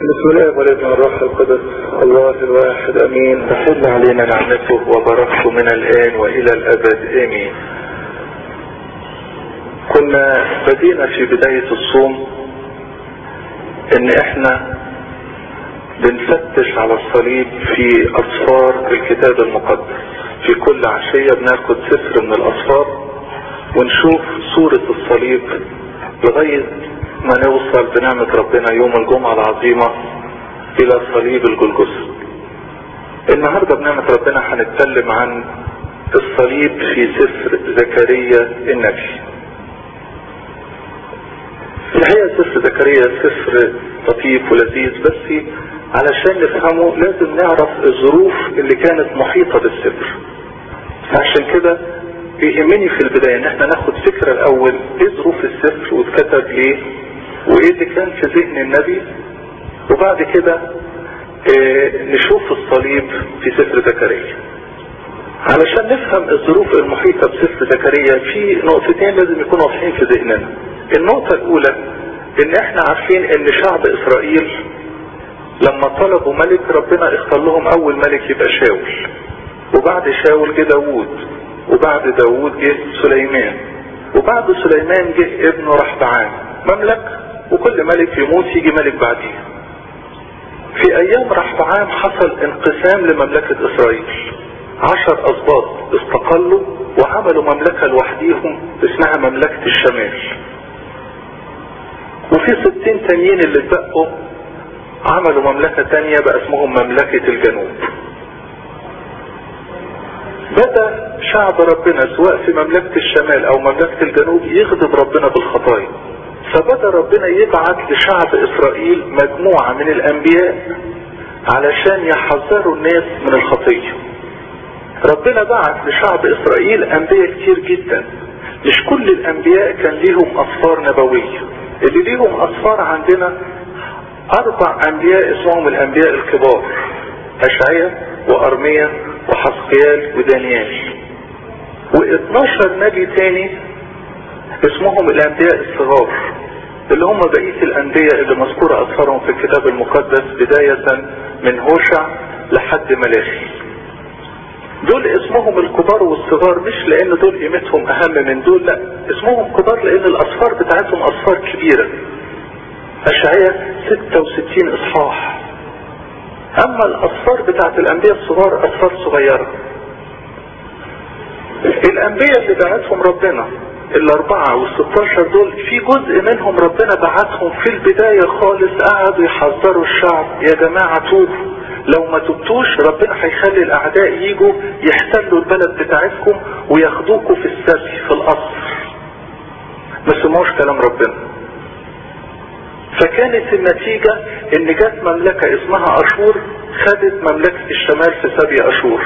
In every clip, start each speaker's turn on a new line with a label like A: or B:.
A: بسم الله والابن والروح القدس الله الواحد امين تحل علينا نعمته وبركته من الان والى الابد امين كنا بدينا في بداية الصوم ان احنا بنفتش على الصليب في اصفار الكتاب المقدس في كل عشية بناخد سفر من الاصفار ونشوف صورة الصليب لغاية ما نوصل بنعمة ربنا يوم الجمعة العظيمة الى صليب الجلجثة النهاردة بنعمة ربنا هنتكلم عن الصليب في سفر زكريا النبي الحقيقة سفر زكريا سفر لطيف ولذيذ بس علشان نفهمه لازم نعرف الظروف اللي كانت محيطة بالسفر عشان كده بيهمني في البداية ان احنا ناخد فكرة الاول ايه ظروف السفر واتكتب ليه وايه اللي كان في ذهن النبي وبعد كده اه نشوف الصليب في سفر زكريا علشان نفهم الظروف المحيطة بسفر زكريا في نقطتين لازم يكونوا واضحين في ذهننا النقطة الاولى ان احنا عارفين ان شعب اسرائيل لما طلبوا ملك ربنا اختار لهم اول ملك يبقى شاول وبعد شاول جه داوود وبعد داوود جه سليمان وبعد سليمان جه ابنه رحبعان مملكة وكل ملك يموت يجي ملك بعديه في ايام رحبعام حصل انقسام لمملكة اسرائيل عشر اسباط استقلوا وعملوا مملكة لوحديهم اسمها مملكة الشمال وفي ستين تانيين اللي اتبقوا عملوا مملكة تانية بقى اسمهم مملكة الجنوب بدأ شعب ربنا سواء في مملكة الشمال او مملكة الجنوب يغضب ربنا بالخطايا فبدأ ربنا يبعت لشعب اسرائيل مجموعة من الانبياء علشان يحذروا الناس من الخطية ربنا بعت لشعب اسرائيل انبياء كتير جدا مش كل الانبياء كان ليهم اصفار نبوية اللي ليهم اصفار عندنا اربع انبياء اسمهم الانبياء الكبار اشعياء وارميا وحسقيال ودانيال و12 نبي تاني اسمهم الانبياء الصغار اللي هم بقية الانبياء اللي مذكورة اثرهم في الكتاب المقدس بداية من هوشع لحد ملاخي دول اسمهم الكبار والصغار مش لان دول قيمتهم اهم من دول لا اسمهم كبار لان الاصفار بتاعتهم اصفار كبيرة اشعياء 66 اصحاح اما الاصفار بتاعت الانبياء الصغار اصفار صغيرة الانبياء اللي بعتهم ربنا الاربعة والستاشر دول في جزء منهم ربنا بعتهم في البداية خالص قعدوا يحذروا الشعب يا جماعة توبوا لو ما تبتوش ربنا هيخلي الاعداء يجوا يحتلوا البلد بتاعتكم وياخدوكوا في السبي في القصر ما سمعوش كلام ربنا فكانت النتيجة ان جت مملكة اسمها اشور خدت مملكة الشمال في سبي اشور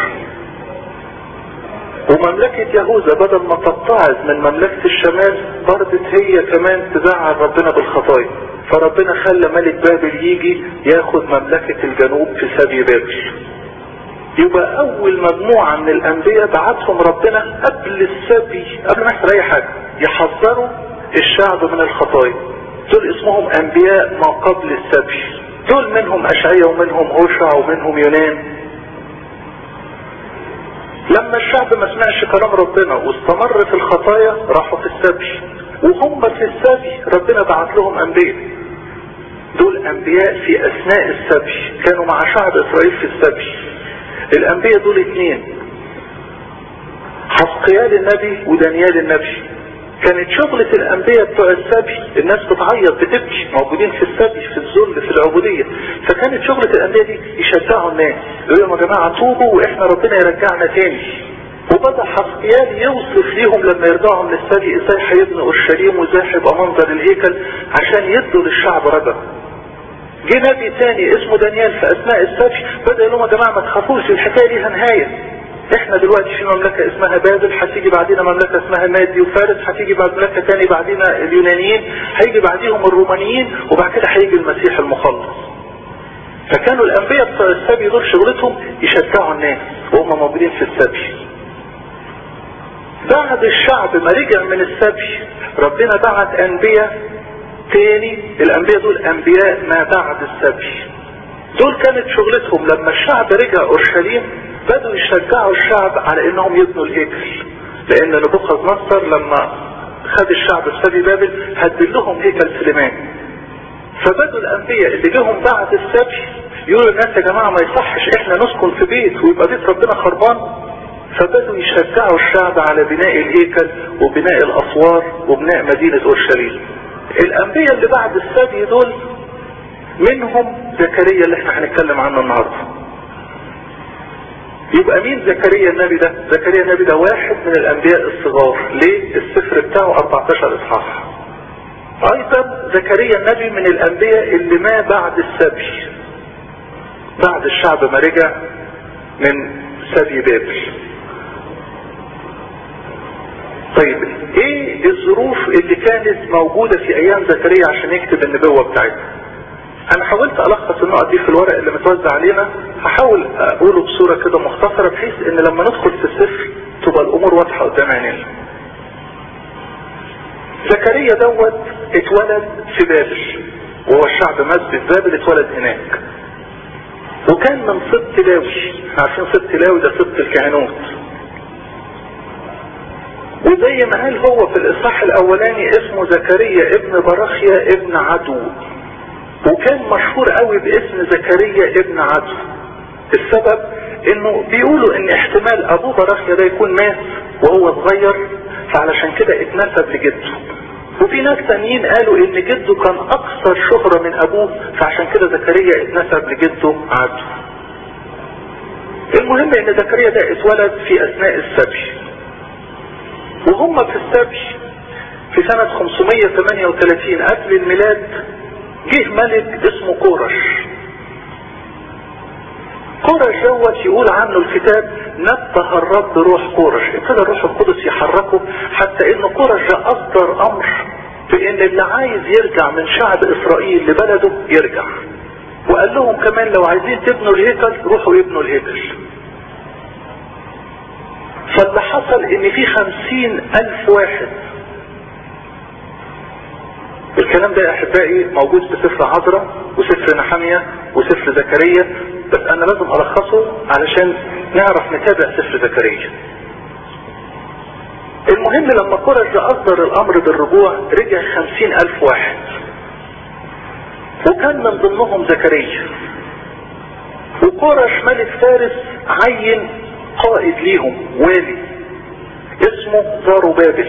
A: ومملكة يهوذا بدل ما تتعظ من مملكة الشمال بردت هي كمان تزعل ربنا بالخطايا فربنا خلى ملك بابل يجي ياخد مملكة الجنوب في سبي بابل يبقى اول مجموعة من الانبياء بعتهم ربنا قبل السبي قبل ما يحصل اي حاجة يحذروا الشعب من الخطايا دول اسمهم انبياء ما قبل السبي دول منهم اشعياء ومنهم هوشع ومنهم يونان لما الشعب ما سمعش كلام ربنا واستمر في الخطايا راحوا في السبي وهم في السبي ربنا بعت لهم انبياء دول انبياء في اثناء السبي كانوا مع شعب اسرائيل في السبي الانبياء دول اتنين حسقيال النبي ودانيال النبي كانت شغلة الانبياء بتوع السبي الناس بتعيط بتبكي موجودين في السبي في الذل في العبودية فكانت شغلة الانبياء دي يشجعوا الناس يقولوا يا جماعة توبوا واحنا ربنا يرجعنا تاني وبدأ حسقيال يوصف ليهم لما يرجعوا من السبي ازاي هيبنوا اورشليم وازاي هيبقى منظر الهيكل عشان يدوا للشعب رجا جه نبي تاني اسمه دانيال في اثناء السبي بدأ يقول لهم يا جماعة ما تخافوش الحكاية ليها نهاية احنا دلوقتي في مملكة اسمها بابل هتيجي بعدين مملكة اسمها مادي وفارس هتيجي بعد مملكة تاني بعدين اليونانيين هيجي بعديهم الرومانيين وبعد كده هيجي المسيح المخلص فكانوا الانبياء بتوع السبي دول شغلتهم يشجعوا الناس وهم موجودين في السبي بعد الشعب ما رجع من السبي ربنا بعت انبياء تاني الانبياء دول انبياء ما بعد السبي دول كانت شغلتهم لما الشعب رجع اورشليم بدوا يشجعوا الشعب على انهم يبنوا الهيكل لان نبوخذ نصر لما خد الشعب في سبي بابل هدل لهم هيكل سليمان فبدوا الانبياء اللي جيهم بعد السبي يقولوا الناس يا جماعة ما يصحش احنا نسكن في بيت ويبقى بيت ربنا خربان فبدوا يشجعوا الشعب على بناء الهيكل وبناء الاسوار وبناء مدينة اورشليم الانبياء اللي بعد السبي دول منهم زكريا اللي احنا هنتكلم عنه النهارده يبقى مين زكريا النبي ده زكريا النبي ده واحد من الانبياء الصغار ليه السفر بتاعه 14 اصحاح ايضا زكريا النبي من الانبياء اللي ما بعد السبي بعد الشعب ما رجع من سبي بابل طيب ايه الظروف اللي كانت موجودة في ايام زكريا عشان يكتب النبوة بتاعتها انا حاولت الخص النقط دي في الورق اللي متوزع علينا هحاول اقوله بصورة كده مختصرة بحيث ان لما ندخل في السفر تبقى الامور واضحة قدام عينينا زكريا دوت اتولد في بابل وهو الشعب مسجد بابل اتولد هناك وكان من سبط لاوي عارفين سبط لاوي ده سبط الكهنوت وزي ما قال هو في الاصحاح الاولاني اسمه زكريا ابن براخيا ابن عدو وكان مشهور قوي باسم زكريا ابن عدو السبب انه بيقولوا ان احتمال ابوه براخيا ده يكون مات وهو صغير فعلشان كده اتنسب لجده وفي ناس تانيين قالوا ان جده كان اكثر شهرة من ابوه فعشان كده زكريا اتنسب لجده عدو المهم ان زكريا ده اتولد في اثناء السبي وهم في السبي في سنة 538 قبل الميلاد جه ملك اسمه كورش كورش دوت يقول عنه الكتاب نبه الرب روح كورش ابتدى الروح القدس يحركه حتى ان كورش ده اصدر امر بان اللي عايز يرجع من شعب اسرائيل لبلده يرجع وقال لهم كمان لو عايزين تبنوا الهيكل روحوا يبنوا الهيكل فاللي حصل ان في خمسين الف واحد الكلام ده يا احبائي موجود في سفر عذراء وسفر نحمية وسفر زكريا بس انا لازم الخصه علشان نعرف نتابع سفر زكريا المهم لما قرش اصدر الامر بالرجوع رجع خمسين الف واحد وكان من ضمنهم زكريا وقرش ملك فارس عين قائد ليهم والي اسمه زاروبابل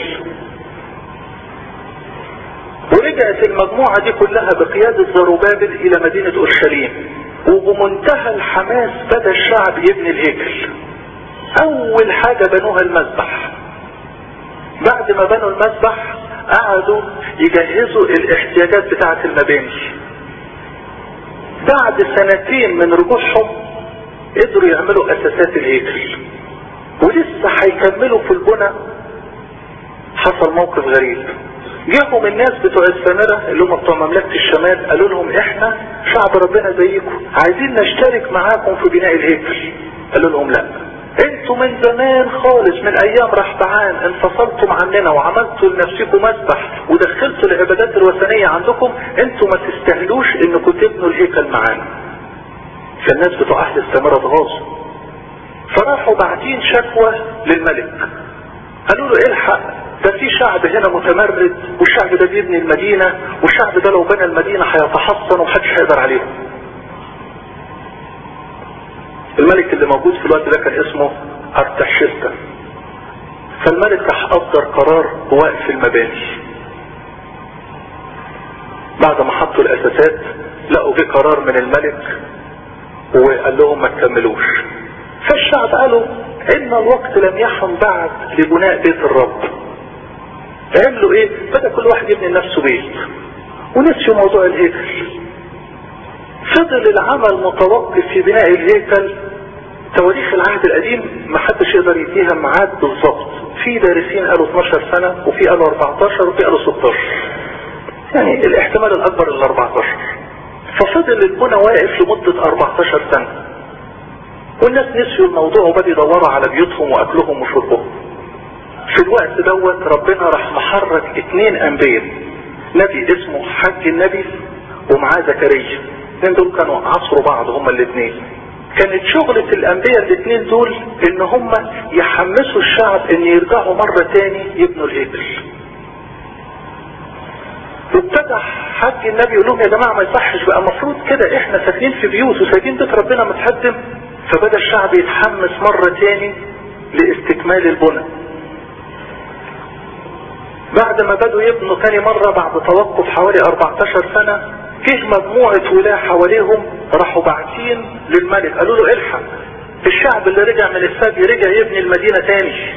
A: ورجعت المجموعة دي كلها بقيادة زروبابل الى مدينة اورشليم وبمنتهى الحماس بدا الشعب يبني الهيكل اول حاجة بنوها المذبح بعد ما بنوا المذبح قعدوا يجهزوا الاحتياجات بتاعة المباني بعد سنتين من رجوعهم قدروا يعملوا اساسات الهيكل ولسه هيكملوا في البنى حصل موقف غريب جاهم الناس بتوع السامرة اللي هم بتوع مملكة الشمال قالوا لهم احنا شعب ربنا زيكم عايزين نشترك معاكم في بناء الهيكل قالوا لهم لا انتوا من زمان خالص من ايام رحبعان انفصلتم عننا وعملتوا لنفسكم مسبح ودخلتوا العبادات الوثنية عندكم انتوا ما تستاهلوش انكم تبنوا الهيكل معانا فالناس بتوع اهل السامرة اتغاظوا فراحوا باعتين شكوى للملك قالوا له الحق ده في شعب هنا متمرد والشعب ده بيبني المدينة والشعب ده لو بنى المدينة هيتحصن ومحدش هيقدر عليهم الملك اللي موجود في الوقت ده كان اسمه ارتحشستا فالملك راح اصدر قرار بوقف المباني بعد ما حطوا الاساسات لقوا في قرار من الملك وقال لهم ما تكملوش فالشعب قالوا ان الوقت لم يحن بعد لبناء بيت الرب عملوا ايه بدأ كل واحد يبني لنفسه بيت ونسيوا موضوع الهيكل فضل العمل متوقف في بناء الهيكل تواريخ العهد القديم ما حدش يقدر يديها ميعاد بالظبط في دارسين قالوا 12 سنة وفي قالوا 14 وفي قالوا 16 يعني الاحتمال الاكبر ال 14 ففضل البنى واقف لمدة 14 سنة والناس نسيوا الموضوع وبدأوا يدوروا على بيوتهم واكلهم وشربهم في الوقت دوت ربنا راح محرك اتنين انبياء نبي اسمه حج النبي ومعاه زكريا الاثنين دول كانوا عصروا بعض هما الاثنين كانت شغلة الانبياء الاثنين دول ان هم يحمسوا الشعب ان يرجعوا مرة تاني يبنوا الهيكل وابتدى حج النبي يقول لهم يا جماعة ما يصحش بقى المفروض كده احنا ساكنين في بيوت وساكنين بيت ربنا متهدم فبدأ الشعب يتحمس مرة تاني لاستكمال البنى بعد ما بدوا يبنوا تاني مرة بعد توقف حوالي 14 سنة جه مجموعة ولاة حواليهم راحوا باعتين للملك قالوا له الحق الشعب اللي رجع من السبي رجع يبني المدينة تاني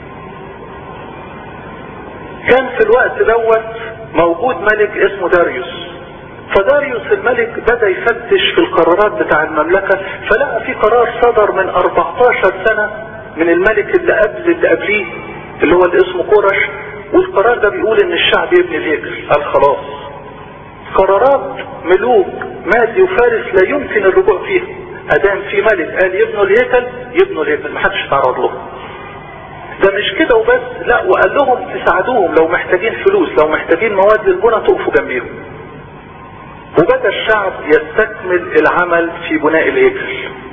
A: كان في الوقت دوت موجود ملك اسمه داريوس فداريوس الملك بدأ يفتش في القرارات بتاع المملكة فلقى في قرار صدر من 14 سنة من الملك اللي قبل اللي قبليه اللي هو اللي اسمه كورش والقرار ده بيقول ان الشعب يبني الهيكل قال خلاص قرارات ملوك مادي وفارس لا يمكن الرجوع فيها ادام في ملك قال يبنوا الهيكل يبنوا الهيكل محدش يتعرض له ده مش كده وبس لا وقال لهم تساعدوهم لو محتاجين فلوس لو محتاجين مواد للبنى تقفوا جنبيهم وبدا الشعب يستكمل العمل في بناء الهيكل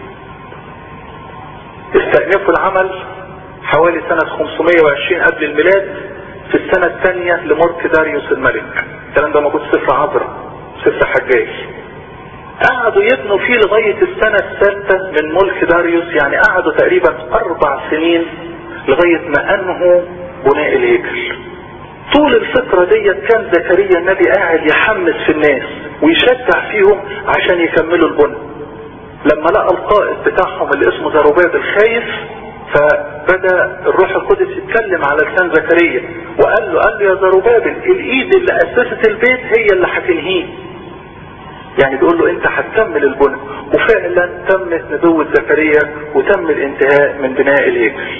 A: استأنفوا العمل حوالي سنة 520 قبل الميلاد في السنة الثانية لملك داريوس الملك الكلام ده موجود في سفر عذراء سفر حجاج قعدوا يبنوا فيه لغاية السنة الثالثة من ملك داريوس يعني قعدوا تقريبا أربع سنين لغاية ما أنهوا بناء الهيكل طول الفترة ديت كان زكريا النبي قاعد يحمس في الناس ويشجع فيهم عشان يكملوا البنى لما لقى القائد بتاعهم اللي اسمه زروباب الخايف فبدأ الروح القدس يتكلم على لسان زكريا وقال له قال له يا زروبابل الايد اللي اسست البيت هي اللي هتنهيه يعني بيقول له انت هتكمل البنى وفعلا تمت نبوة زكريا وتم الانتهاء من بناء الهيكل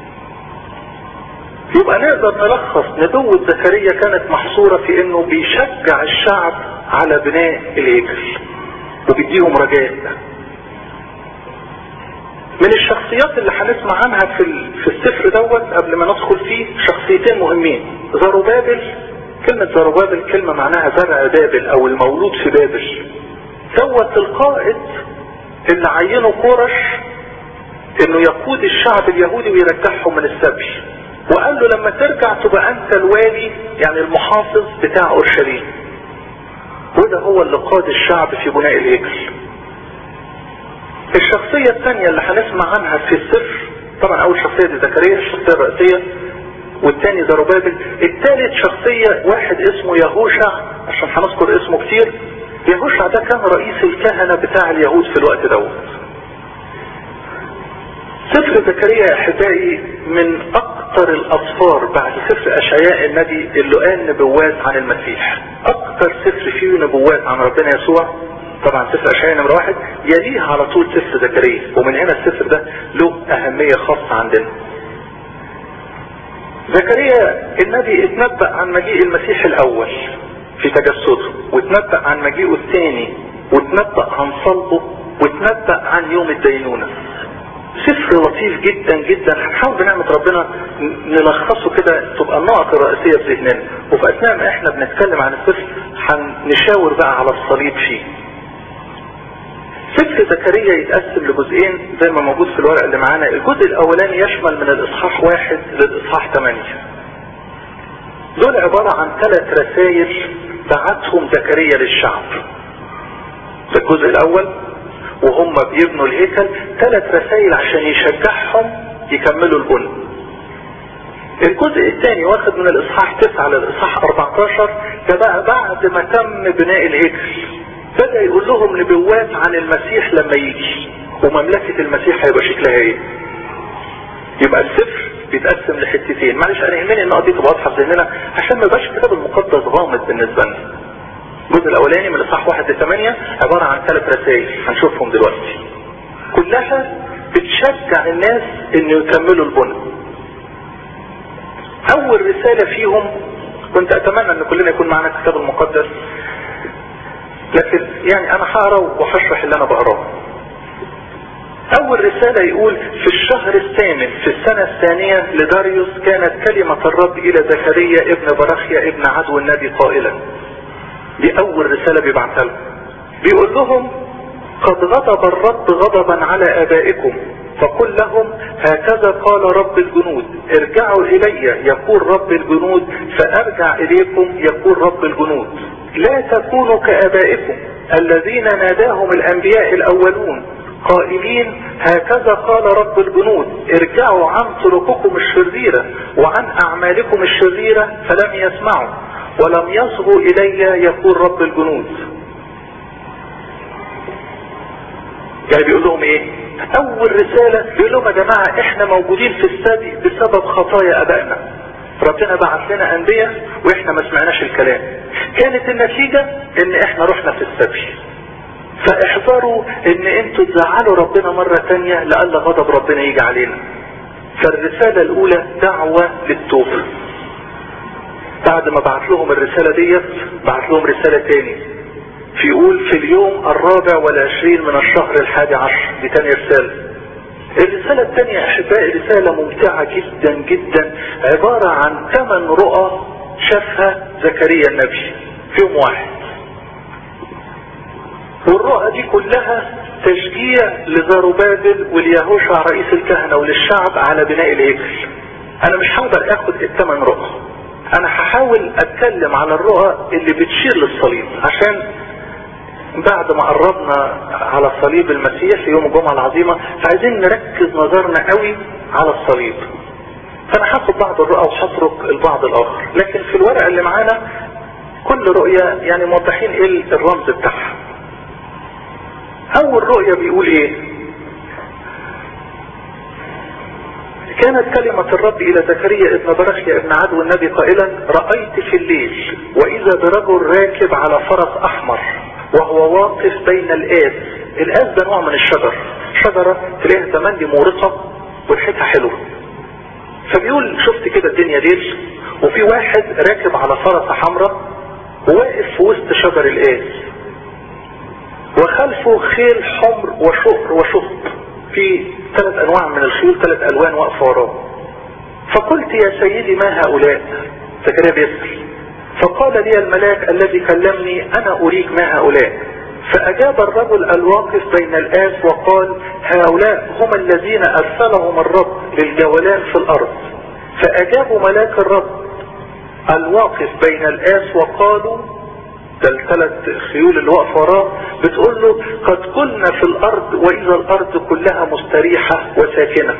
A: يبقى نقدر نلخص نبوة زكريا كانت محصورة في انه بيشجع الشعب على بناء الهيكل وبيديهم رجاء من الشخصيات اللي هنسمع عنها في في السفر دوت قبل ما ندخل فيه شخصيتين مهمين زروبابل كلمة زروبابل كلمة معناها زرع بابل او المولود في بابل دوت القائد اللي عينه كورش انه يقود الشعب اليهودي ويرجعهم من السبي وقال له لما ترجع تبقى انت الوالي يعني المحافظ بتاع اورشليم وده هو اللي قاد الشعب في بناء الهيكل الشخصية الثانية اللي هنسمع عنها في السفر طبعا اول شخصية دي زكريا الشخصية الرئيسية والثاني زروبابل الثالث شخصية واحد اسمه يهوشع عشان هنذكر اسمه كتير يهوشع ده كان رئيس الكهنة بتاع اليهود في الوقت دوت سفر زكريا يا احبائي من اكتر الاسفار بعد سفر اشعياء النبي اللي قال نبوات عن المسيح اكتر سفر فيه نبوات عن ربنا يسوع طبعا سفر اشعياء نمرة واحد يليه على طول سفر زكريا ومن هنا السفر ده له اهمية خاصة عندنا زكريا النبي اتنبأ عن مجيء المسيح الاول في تجسده واتنبأ عن مجيئه الثاني واتنبأ عن صلبه واتنبأ عن يوم الدينونة سفر لطيف جدا جدا هنحاول بنعمة ربنا نلخصه كده تبقى النقط الرئيسية في ذهننا وفي اثناء ما احنا بنتكلم عن السفر هنشاور بقى على الصليب فيه سفر زكريا يتقسم لجزئين زي ما موجود في الورق اللي معانا الجزء الاولاني يشمل من الاصحاح واحد للاصحاح ثمانية دول عبارة عن ثلاث رسائل بعتهم زكريا للشعب في الجزء الاول وهم بيبنوا الهيكل ثلاث رسائل عشان يشجعهم يكملوا البنى الجزء الثاني واخد من الاصحاح 9 للاصحاح 14 ده بقى بعد ما تم بناء الهيكل بدأ يقول لهم نبوات عن المسيح لما يجي ومملكة المسيح هيبقى شكلها ايه يبقى السفر بيتقسم لحتتين معلش انا يهمني النقط دي تبقى واضحه في ذهننا عشان ما يبقاش الكتاب المقدس غامض بالنسبه لنا الجزء الاولاني من الاصحاح 1 ل 8 عباره عن ثلاث رسائل هنشوفهم دلوقتي كلها بتشجع الناس ان يكملوا البنى اول رساله فيهم كنت اتمنى ان كلنا يكون معنا الكتاب المقدس لكن يعني انا هقرا وهشرح اللي انا بقراه اول رسالة يقول في الشهر الثامن في السنة الثانية لداريوس كانت كلمة الرب الى زكريا ابن برخيا ابن عدو النبي قائلا دي اول رسالة بيبعتها لهم بيقول لهم قد غضب الرب غضبا على ابائكم فقل لهم هكذا قال رب الجنود ارجعوا الي يقول رب الجنود فارجع اليكم يقول رب الجنود لا تكونوا كابائكم الذين ناداهم الانبياء الاولون قائلين هكذا قال رب الجنود ارجعوا عن طرقكم الشريرة وعن اعمالكم الشريرة فلم يسمعوا ولم يصغوا الي يقول رب الجنود يعني بيقول لهم ايه اول رسالة بيقول لهم يا جماعة احنا موجودين في السبي بسبب خطايا ابائنا ربنا بعت لنا انبياء واحنا ما سمعناش الكلام كانت النتيجة ان احنا رحنا في السبي فاحذروا ان انتوا تزعلوا ربنا مرة تانية لألا غضب ربنا يجي علينا فالرسالة الاولى دعوة للتوبة بعد ما بعت لهم الرسالة ديت بعت لهم رسالة تاني فيقول في اليوم الرابع والعشرين من الشهر الحادي عشر دي تاني رسالة الرسالة الثانية احبائي رسالة ممتعة جدا جدا عبارة عن ثمان رؤى شافها زكريا النبي في يوم واحد والرؤى دي كلها تشجيع لزاروبابل واليهوشع رئيس الكهنة وللشعب على بناء الهيكل انا مش هقدر اخد الثمان رؤى انا هحاول اتكلم على الرؤى اللي بتشير للصليب عشان بعد ما قربنا على صليب المسيح في يوم الجمعة العظيمة فعايزين نركز نظرنا قوي على الصليب فانا هاخد بعض الرؤى وهترك البعض الاخر لكن في الورقة اللي معانا كل رؤية يعني موضحين ايه الرمز بتاعها اول رؤية بيقول ايه كانت كلمة الرب الى زكريا ابن برخيا ابن عدو النبي قائلا رأيت في الليل واذا برجل راكب على فرس احمر وهو واقف بين الآس الآس ده نوع من الشجر شجرة تلاقيها تملي مورقة وريحتها حلوة فبيقول شفت كده الدنيا ليل وفي واحد راكب على فرس حمراء وواقف في وسط شجر الآس وخلفه خيل حمر وشقر وشط في ثلاث انواع من الخيول ثلاث الوان واقفه وراه فقلت يا سيدي ما هؤلاء زكريا بيسأل فقال لي الملاك الذي كلمني انا اريك ما هؤلاء فاجاب الرجل الواقف بين الاس وقال هؤلاء هم الذين ارسلهم الرب للجولان في الارض فاجابوا ملاك الرب الواقف بين الاس وقالوا ده الثلاث خيول اللي واقفه وراه بتقول له قد كنا في الارض واذا الارض كلها مستريحه وساكنه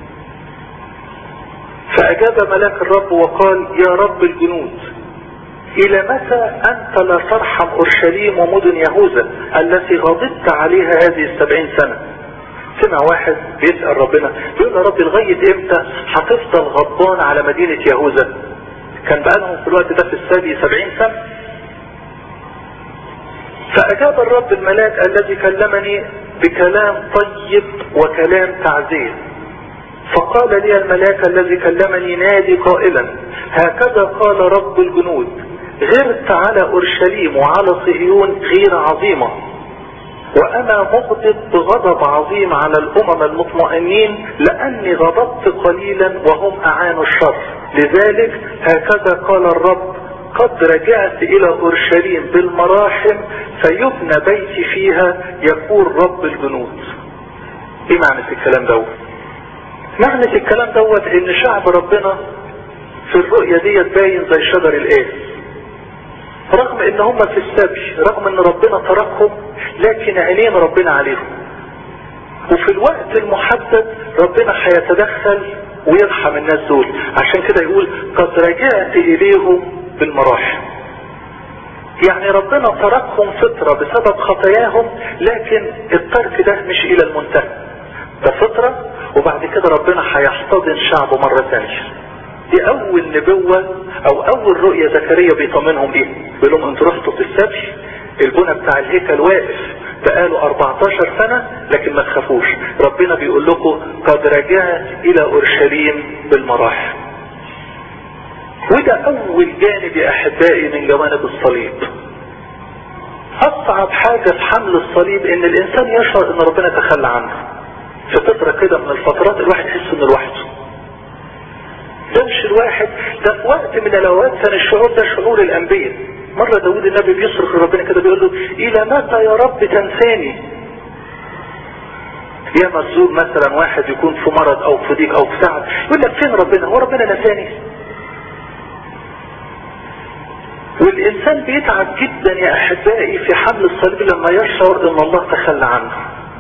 A: فاجاب ملاك الرب وقال يا رب الجنود الى متى انت لا ترحم اورشليم ومدن يهوذا التي غضبت عليها هذه السبعين سنة سمع واحد بيسأل ربنا بيقول يا رب لغاية امتى هتفضل غضبان على مدينة يهوذا كان بقالهم في الوقت ده في السبي سبعين سنة فاجاب الرب الملاك الذي كلمني بكلام طيب وكلام تعزيه فقال لي الملاك الذي كلمني نادي قائلا هكذا قال رب الجنود غرت على اورشليم وعلى صهيون غير عظيمة وانا مغضب بغضب عظيم على الامم المطمئنين لاني غضبت قليلا وهم اعانوا الشر لذلك هكذا قال الرب قد رجعت الى اورشليم بالمراحم فيبنى بيتي فيها يقول رب الجنود ايه معنى الكلام دوت معنى الكلام دوت ان شعب ربنا في الرؤية ديت باين زي شجر الاس رغم ان هم في السبي رغم ان ربنا تركهم لكن عينين ربنا عليهم وفي الوقت المحدد ربنا هيتدخل ويرحم الناس دول عشان كده يقول قد رجعت اليهم بالمراحم يعني ربنا تركهم فترة بسبب خطاياهم لكن الترك ده مش الى المنتهى ده فترة وبعد كده ربنا هيحتضن شعبه مرة ثانية دي اول نبوة او اول رؤية زكريا بيطمنهم بيها بيقول لهم انتوا رحتوا في السبي البنى بتاع الهيكل واقف بقاله 14 سنة لكن ما تخافوش ربنا بيقول لكم قد رجعت الى اورشليم بالمراحل وده اول جانب يا احبائي من جوانب الصليب اصعب حاجة في حمل الصليب ان الانسان يشعر ان ربنا تخلى عنه في فترة كده من الفترات الواحد يحس انه لوحده ده مش الواحد ده في وقت من الاوقات كان الشعور ده شعور الانبياء مرة داود النبي بيصرخ لربنا كده بيقول له الى متى يا رب تنساني يا مزور مثلا واحد يكون في مرض او في ضيق او في تعب يقول لك فين ربنا هو ربنا نساني والانسان بيتعب جدا يا احبائي في حمل الصليب لما يشعر ان الله تخلى عنه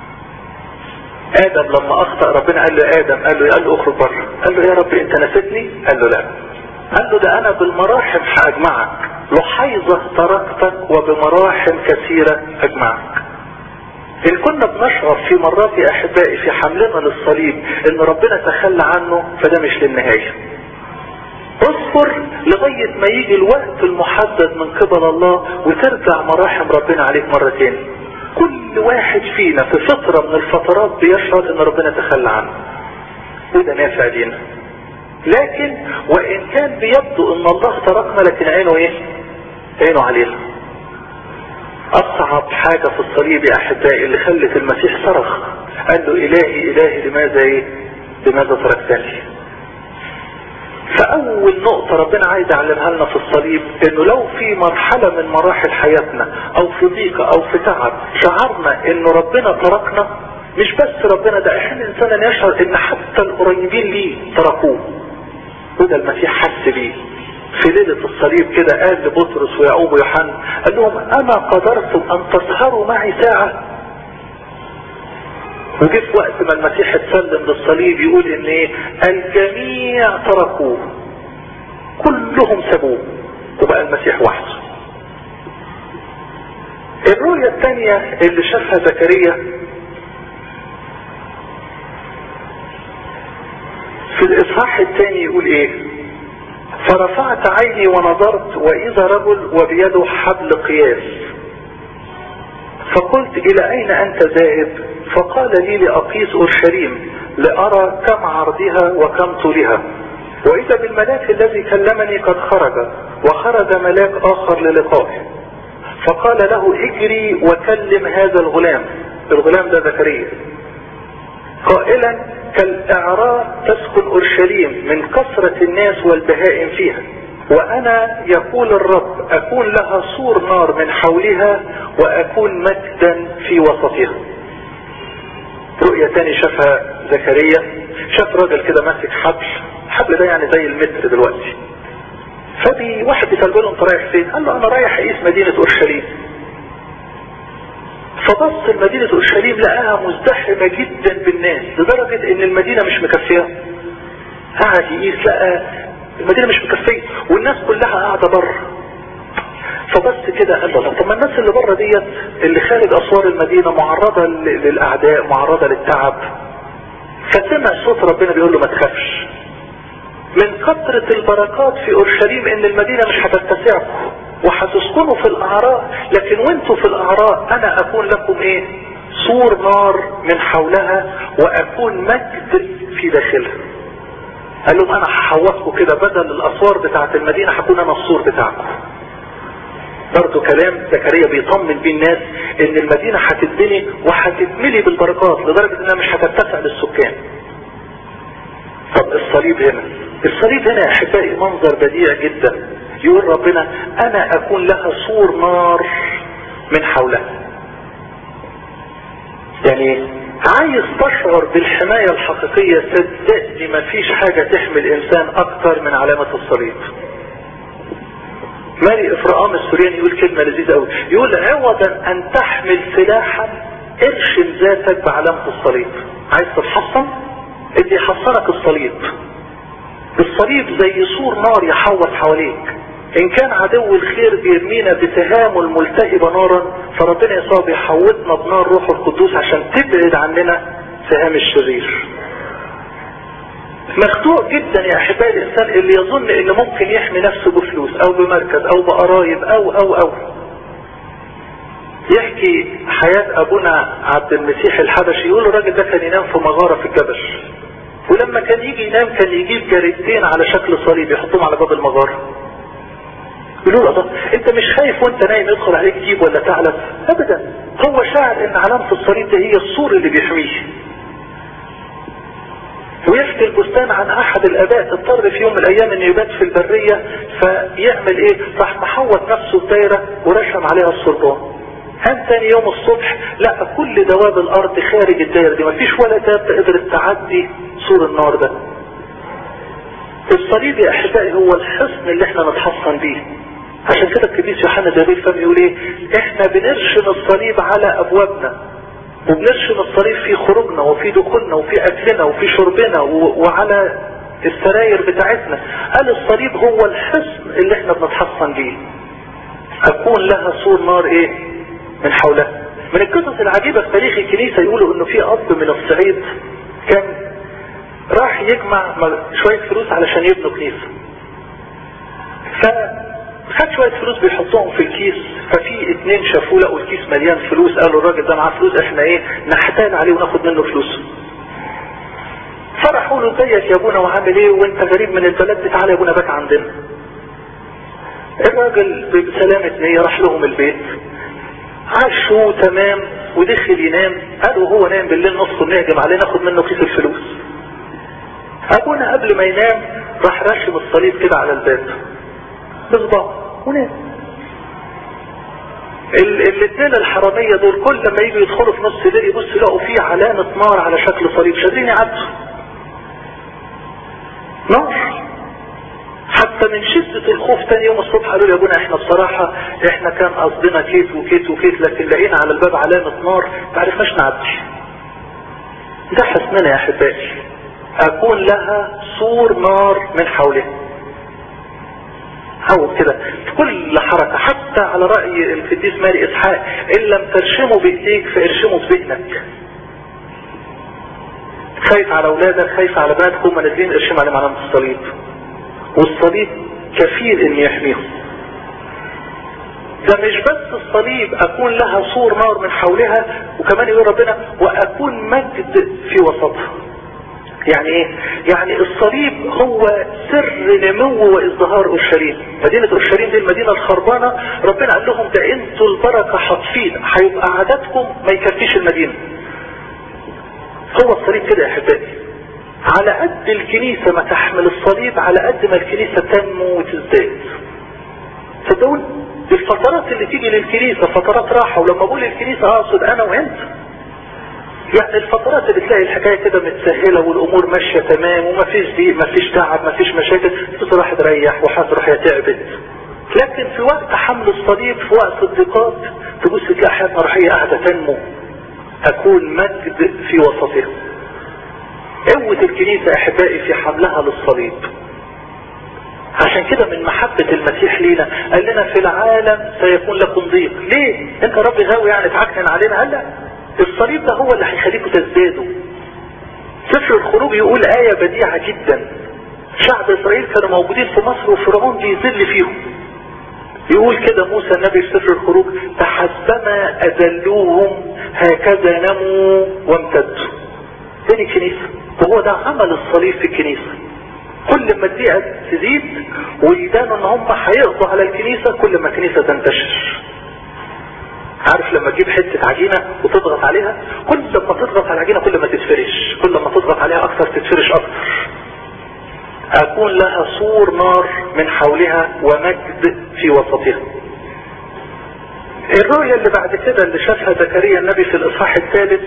A: ادم لما اخطأ ربنا قال له ادم قال له قال له اخرج بره قال له يا رب انت نسيتني قال له لا قال له ده انا بالمراحم هاجمعك لحيظة تركتك وبمراحم كثيرة اجمعك ان كنا بنشعر في مرات يا احبائي في حملنا للصليب ان ربنا تخلى عنه فده مش للنهاية اصبر لغاية ما يجي الوقت المحدد من قبل الله وترجع مراحم ربنا عليك مرة تاني كل واحد فينا في فترة من الفترات بيشعر ان ربنا تخلى عنه وده نافع لينا لكن وان كان بيبدو ان الله تركنا لكن عينه ايه عينه علينا اصعب حاجة في الصليب يا احبائي اللي خلت المسيح صرخ قال له الهي الهي لماذا ايه لماذا تركتني فاول نقطة ربنا عايز يعلمها لنا في الصليب انه لو في مرحلة من مراحل حياتنا او في ضيقة او في تعب شعرنا انه ربنا تركنا مش بس ربنا ده احيانا الانسان يشعر ان حتى القريبين ليه تركوه وده المسيح حس بيه في ليلة الصليب كده قال لبطرس ويعقوب ويوحنا قال لهم اما قدرتم ان تسهروا معي ساعة وجه في وقت ما المسيح اتسلم للصليب يقول ان ايه الجميع تركوه كلهم سابوه وبقى المسيح وحده الرؤية الثانية اللي شافها زكريا في الاصحاح الثاني يقول ايه فرفعت عيني ونظرت واذا رجل وبيده حبل قياس فقلت الى اين انت ذاهب فقال لي لأقيس أورشليم لأرى كم عرضها وكم طولها وإذا بالملاك الذي كلمني قد خرج وخرج ملاك آخر للقائه فقال له اجري وكلم هذا الغلام الغلام ده زكريا قائلا كالإعرار تسكن أورشليم من كثرة الناس والبهائم فيها وأنا يقول الرب أكون لها سور نار من حولها وأكون مجدا في وسطها رؤية تاني شافها زكريا شاف راجل كده ماسك حبل الحبل ده يعني زي المتر دلوقتي فدي واحد بيسأله له انت رايح فين قال له انا رايح اقيس مدينة اورشليم فبص لمدينة اورشليم لقاها مزدحمة جدا بالناس لدرجة ان المدينة مش مكفية قعد يقيس لقى المدينة مش مكفية والناس كلها قاعدة بره فبس كده قال له طب ما الناس اللي بره ديت اللي خارج اسوار المدينة معرضة للاعداء معرضة للتعب فسمع صوت ربنا بيقول له ما تخافش من كثرة البركات في اورشليم ان المدينة مش هتتسعكم وهتسكنوا في الاعراء لكن وانتوا في الاعراء انا اكون لكم ايه سور نار من حولها واكون مجد في داخلها قال لهم انا هحوطكم كده بدل الاسوار بتاعت المدينة هكون انا السور بتاعكم برضو كلام زكريا بيطمن بيه الناس ان المدينة هتتبني وهتتملي بالبركات لدرجة انها مش هتتسع للسكان طب الصليب هنا الصليب هنا يا احبائي منظر بديع جدا يقول ربنا انا اكون لها سور نار من حولها يعني عايز تشعر بالحماية الحقيقية صدقني مفيش حاجة تحمي الانسان اكتر من علامة الصليب ماري افرقام السورياني يقول كلمة لذيذة قوي يقول عوضا ان تحمل سلاحا ارشم ذاتك بعلامة الصليب عايز تتحصن اللي يحصنك الصليب الصليب زي سور نار يحوط حواليك ان كان عدو الخير بيرمينا بتهام الملتهبة نارا فربنا يسوع بيحوطنا بنار روح القدوس عشان تبعد عننا سهام الشرير مخدوع جدا يا احبائي الانسان اللي يظن ان ممكن يحمي نفسه بفلوس او بمركز او بقرايب او او او يحكي حياة ابونا عبد المسيح الحبشي يقول الراجل ده كان ينام في مغارة في الجبل ولما كان يجي ينام كان يجيب جريدتين على شكل صليب يحطهم على باب المغارة يقولوا له انت مش خايف وانت نايم يدخل عليك جيب ولا ثعلب ابدا هو شاعر ان علامة الصليب ده هي السور اللي بيحميه ويحكي البستان عن احد الاباء اضطر في يوم من الايام انه يبات في البرية فيعمل ايه راح محوط نفسه بدايرة ورشم عليها الصلبان قام تاني يوم الصبح لقى كل دواب الارض خارج الدايرة دي مفيش ولا دابة قدرت تعدي سور النار ده الصليب يا احبائي هو الحصن اللي احنا نتحصن بيه عشان كده القديس يوحنا زي الفم يقول ايه احنا بنرشم الصليب على ابوابنا وبنرشم الصليب في خروجنا وفي دخولنا وفي اكلنا وفي شربنا وعلى السراير بتاعتنا قال الصليب هو الحصن اللي احنا بنتحصن بيه اكون لها سور نار ايه من حولها من القصص العجيبة في تاريخ الكنيسة يقولوا انه في اب من الصعيد كان راح يجمع شوية فلوس علشان يبنوا كنيسة فخد شوية فلوس بيحطهم في الكيس ففي اتنين شافوه لقوا الكيس مليان فلوس قالوا الراجل ده معاه فلوس احنا ايه نحتال عليه وناخد منه فلوس فرحوا له ازيك يا ابونا وعامل ايه وانت غريب من البلد دي تعالى يا ابونا بات عندنا الراجل بسلامة نية راح لهم البيت عاشوا تمام ودخل ينام قالوا هو نام بالليل نص نهجم عليه ناخد منه كيس الفلوس ابونا قبل ما ينام راح راشم الصليب كده على الباب بصبع ونام الاثنين الحرامية دول كل لما يجوا يدخلوا في نص الليل يبصوا يلاقوا فيه علامة نار على شكل صليب مش قادرين يعدوا نار حتى من شدة الخوف تاني يوم الصبح قالوا لي يا ابونا احنا بصراحة احنا كان قصدنا كيت وكيت وكيت لكن لقينا على الباب علامة نار ما عرفناش نعدي ده حسننا يا احبائي اكون لها سور نار من حولها حاول كده في كل حركة حتى على رأي القديس ماري اسحاق ان لم ترشمه بايديك فارشمه بذهنك خايف على اولادك خايف على بناتك هم نازلين ارشم عليهم علامة الصليب والصليب كفيل ان يحميهم ده مش بس الصليب اكون لها سور نار من حولها وكمان يقول ربنا واكون مجد في وسطها يعني ايه يعني الصليب هو سر نمو وازدهار اورشليم مدينة اورشليم دي المدينة الخربانة ربنا قال لهم ده انتوا البركة حاطفين هيبقى عددكم ما يكفيش المدينة هو الصليب كده يا احبائي على قد الكنيسة ما تحمل الصليب على قد ما الكنيسة تنمو وتزداد صدقوني الفترات اللي تيجي للكنيسة فترات راحة ولما بقول الكنيسة اقصد انا وانت يعني الفترات اللي تلاقي الحكاية كده متسهلة والامور ماشية تمام ومفيش ضيق مفيش تعب مفيش مشاكل تروح تريح وهتروح يا تعبت لكن في وقت حمل الصليب في وقت الضيقات تبص تلاقي حياتنا روحية قاعدة تنمو اكون مجد في وسطها قوة الكنيسة احبائي في حملها للصليب عشان كده من محبة المسيح لينا قال لنا في العالم سيكون لكم ضيق ليه انت ربي غاوي يعني تعكنن علينا قال لا الصليب ده هو اللي هيخليكم تزدادوا سفر الخروج يقول آية بديعة جدا شعب اسرائيل كانوا موجودين في مصر وفرعون بيذل فيهم يقول كده موسى النبي في سفر الخروج فحسبما اذلوهم هكذا نموا وامتدوا تاني كنيسة وهو ده عمل الصليب في الكنيسة كل ما الدقيقة تزيد ويبانوا ان هم هيقضوا على الكنيسة كل ما الكنيسة تنتشر عارف لما تجيب حتة عجينة وتضغط عليها كل ما تضغط على العجينة كل ما تتفرش كل ما تضغط عليها اكثر تتفرش اكثر اكون لها سور نار من حولها ومجد في وسطها الرؤية اللي بعد كده اللي شافها زكريا النبي في الاصحاح الثالث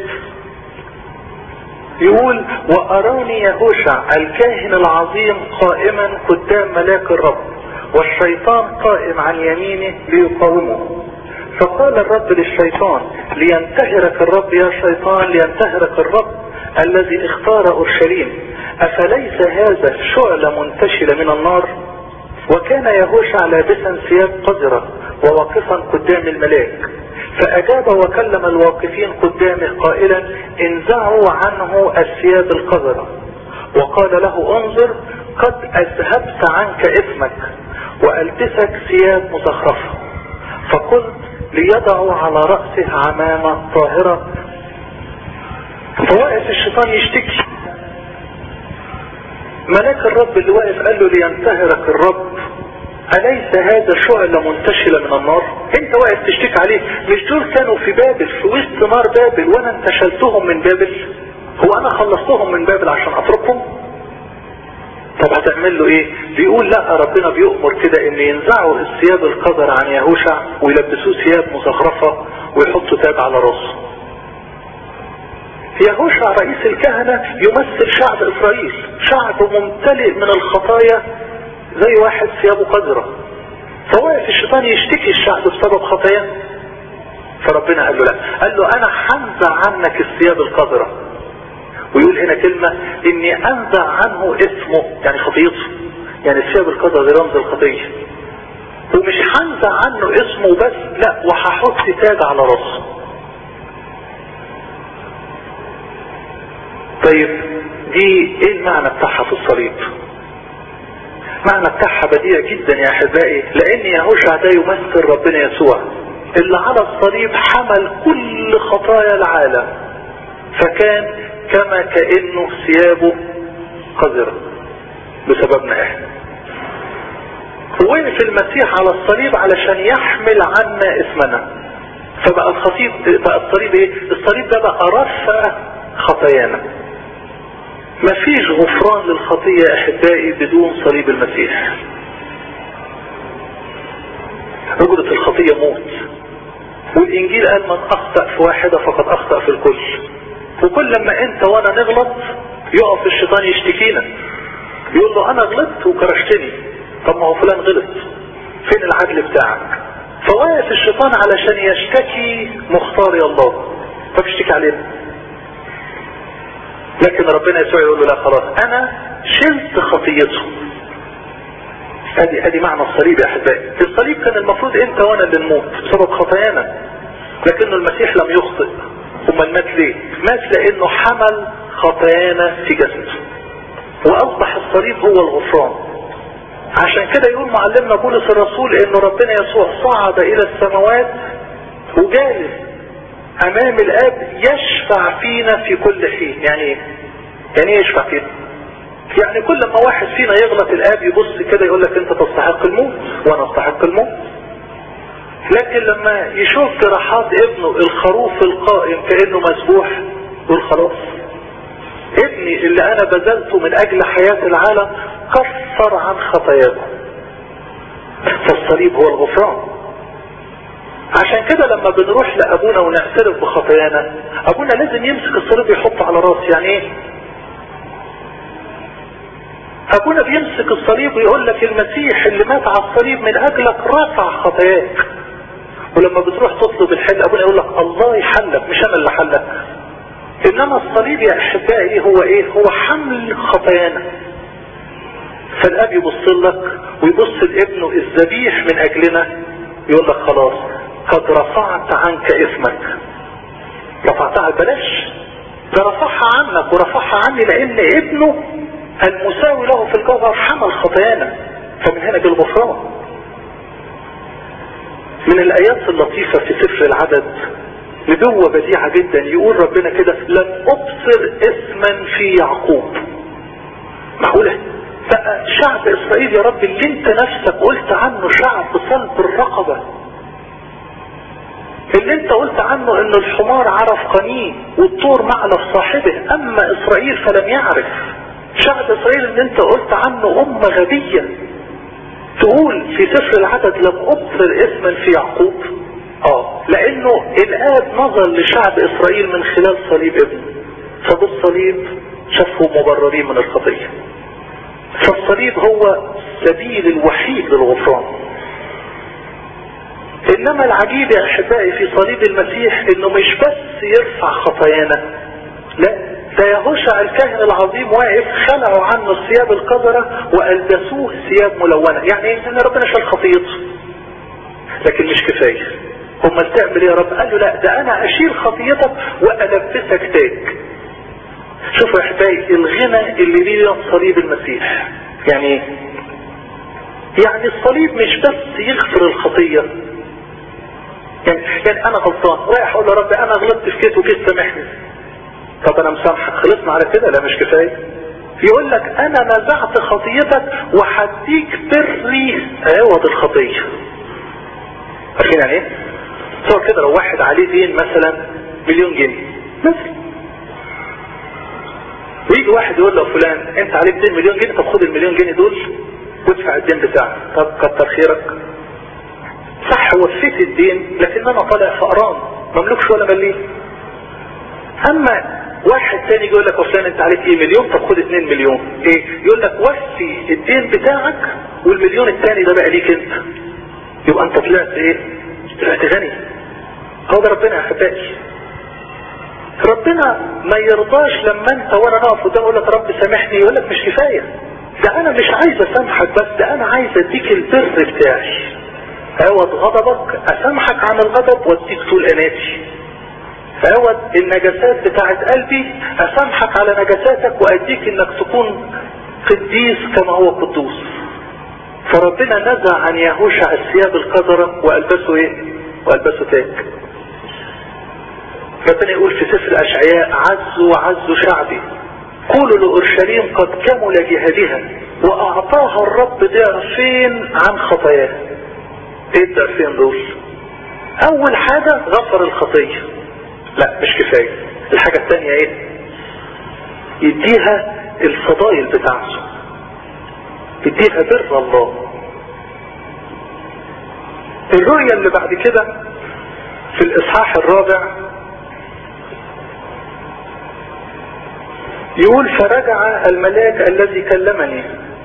A: يقول واراني يهوشع الكاهن العظيم قائما قدام ملاك الرب والشيطان قائم عن يمينه ليقاومه فقال الرب للشيطان لينتهرك الرب يا شيطان لينتهرك الرب الذي اختار اورشليم افليس هذا شعلة منتشلة من النار وكان يهوشع لابسا ثياب قذرة وواقفا قدام الملاك فأجاب وكلم الواقفين قدامه قائلا انزعوا عنه الثياب القذرة وقال له انظر قد أذهبت عنك اسمك وألبسك ثياب مزخرفة فقلت ليضعوا على رأسه عمامة طاهرة فوقف الشيطان يشتكي ملاك الرب اللي واقف قال له لينتهرك الرب أليس هذا شعلة منتشلة من النار انت واقف تشتكي عليه مش دول كانوا في بابل في وسط نار بابل وانا انتشلتهم من بابل هو انا خلصتهم من بابل عشان اتركهم طب هتعمل له ايه بيقول لا ربنا بيؤمر كده ان ينزعوا الثياب القذر عن يهوشع ويلبسوه ثياب مزخرفة ويحطوا تاج على راسه يهوشع رئيس الكهنة يمثل شعب اسرائيل شعب ممتلئ من الخطايا زي واحد ثيابه قذرة فواقف الشيطان يشتكي الشعب بسبب خطاياه فربنا قال له لا قال له انا هنزع عنك الثياب القذرة ويقول هنا كلمة اني انزع عنه اسمه يعني خطيته يعني الثياب القذرة دي رمز الخطية ومش هنزع عنه اسمه بس لا وهحط تاج على راسه طيب دي ايه المعنى بتاعها في الصليب معنى بتاعها بديع جدا يا احبائي لان يهوشع ده يمثل ربنا يسوع اللي على الصليب حمل كل خطايا العالم فكان كما كأنه ثيابه قذرة بسببنا احنا وقف المسيح على الصليب علشان يحمل عنا اسمنا فبقى الخطيب بقى الصليب ايه الصليب ده بقى رفع خطايانا مفيش غفران للخطية يا احبائي بدون صليب المسيح رجلة الخطية موت والانجيل قال من اخطأ في واحدة فقد اخطأ في الكل وكل لما انت وانا نغلط يقف الشيطان يشتكينا يقول له انا غلطت وكرشتني طب ما هو فلان غلط فين العدل بتاعك فواقف الشيطان علشان يشتكي مختار يا الله فبيشتكي علينا لكن ربنا يسوع يقول له لا خلاص انا شلت خطيته ادي ادي معنى الصليب يا احبائي الصليب كان المفروض انت وانا اللي نموت بسبب خطايانا لكنه المسيح لم يخطئ امال مات ليه مات لانه حمل خطايانا في جسده واصبح الصليب هو الغفران عشان كده يقول معلمنا بولس الرسول انه ربنا يسوع صعد الى السماوات وجالس امام الاب يشفع فينا في كل حين يعني ايه يعني ايه يشفع فينا يعني كل ما واحد فينا يغلط الاب يبص كده يقول لك انت تستحق الموت وانا استحق الموت لكن لما يشوف جراحات ابنه الخروف القائم كانه مسبوح يقول خلاص ابني اللي انا بذلته من اجل حياة العالم كفر عن خطاياكم فالصليب هو الغفران عشان كده لما بنروح لابونا ونعترف بخطايانا ابونا لازم يمسك الصليب يحطه على راسه يعني ايه ابونا بيمسك الصليب ويقول لك المسيح اللي مات على الصليب من اجلك رفع خطاياك ولما بتروح تطلب الحل ابونا يقول لك الله يحلك مش انا اللي حلك انما الصليب يا احبائي هو ايه هو حمل خطايانا فالاب يبص لك ويبص لابنه الذبيح من اجلنا يقول لك خلاص قد رفعت عنك اسمك رفعتها بلاش ده رفعها عنك ورفعها عني لان ابنه المساوي له في الجوهر حمل خطايانا فمن هنا جه الغفران من الايات اللطيفة في سفر العدد نبوة بديعة جدا يقول ربنا كده لم ابصر اسما في يعقوب معقولة بقى شعب اسرائيل يا رب اللي انت نفسك قلت عنه شعب صلب الرقبة اللي انت قلت عنه ان الحمار عرف قنيه والطور معلف صاحبه اما اسرائيل فلم يعرف شعب اسرائيل اللي انت قلت عنه امة غبية تقول في سفر العدد لم ابصر اسما في يعقوب اه لانه الاب نظر لشعب اسرائيل من خلال صليب ابنه فبالصليب شافهم مبررين من الخطية فالصليب هو السبيل الوحيد للغفران انما العجيب يا احبائي في صليب المسيح انه مش بس يرفع خطايانا لا ده يهوشع الكاهن العظيم واقف خلعوا عنه الثياب القذرة والبسوه ثياب ملونة يعني ايه ان ربنا شال خطيته لكن مش كفاية هم تعمل يا رب قال له لا ده انا اشيل خطيتك والبسك تاج شوفوا يا احبائي الغنى اللي ليه صليب المسيح يعني ايه يعني الصليب مش بس يغفر الخطية يعني, يعني انا غلطان رايح اقول يا رب انا غلطت في كيت وكيت سامحني طب انا مسامحك خلصنا على كده لا مش كفاية يقول لك انا نزعت خطيتك وهديك بري عوض الخطية عارفين يعني ايه صور كده لو واحد عليه دين مثلا مليون جنيه مثلا يجي واحد يقول له فلان انت عليك دين مليون جنيه طب خد المليون جنيه دول وادفع الدين بتاعك طب كتر خيرك صح وفيت الدين لكن انا طالع فقران مملوكش ولا مليم اما واحد تاني يقول لك فلان انت عليك ايه مليون طب خد 2 مليون ايه يقول لك وفي الدين بتاعك والمليون التاني ده بقى ليك انت يبقى انت طلعت ايه طلعت غني هو ده ربنا يا احبائي ربنا ما يرضاش لما انت وانا نقف قدام اقول لك رب سامحني يقول لك مش كفايه ده انا مش عايز اسامحك بس ده انا عايز اديك البر بتاعي عوض غضبك اسامحك عن الغضب واديك طول اناتي عوض النجاسات بتاعت قلبي اسامحك على نجاساتك واديك انك تكون قديس كما هو قدوس فربنا نزع عن يهوشع الثياب القذرة والبسه ايه والبسه تاج ربنا يقول في سفر الاشعياء عزوا عزوا شعبي قولوا لأورشليم قد كمل جهادها واعطاها الرب ضعفين عن خطاياها ايه الضعفين دول اول حاجة غفر الخطية لا مش كفاية الحاجة الثانية ايه يديها الفضائل بتاعته يديها بر الله الرؤية اللي بعد كده في الاصحاح الرابع يقول فرجع الملاك الذي كلمني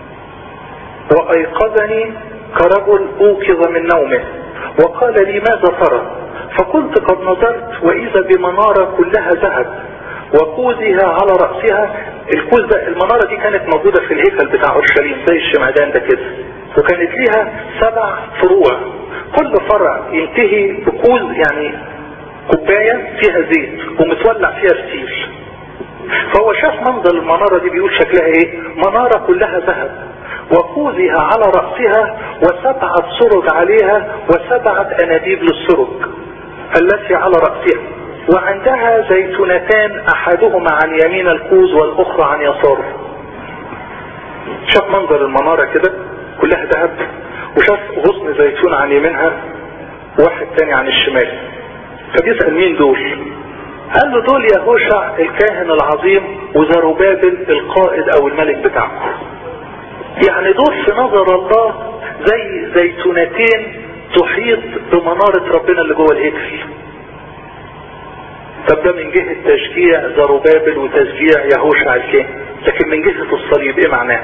A: وايقظني كرجل اوقظ من نومه وقال لي ماذا ترى فقلت قد نظرت واذا بمنارة كلها ذهب وكوزها على رأسها الكوز ده المنارة دي كانت موجودة في الهيكل بتاع اورشليم زي الشمعدان ده كده وكانت ليها سبع فروع كل فرع ينتهي بكوز يعني كوباية فيها زيت ومتولع فيها فتيل فهو شاف منظر المنارة دي بيقول شكلها ايه منارة كلها ذهب وكوزها على رأسها وسبعة سرج عليها وسبعة انابيب للسرج التي على رأسها وعندها زيتونتان احدهما عن يمين الكوز والاخرى عن يساره شاف منظر المنارة كده كلها ذهب وشاف غصن زيتون عن يمينها واحد تاني عن الشمال فبيسأل مين دول قال له دول يهوشع الكاهن العظيم وزروبابل القائد او الملك بتاعكم يعني دول في نظر الله زي زيتونتين تحيط بمنارة ربنا اللي جوه الهيكل طب ده من جهة تشجيع زروبابل وتشجيع يهوشع الكاهن لكن من جهة الصليب ايه معناه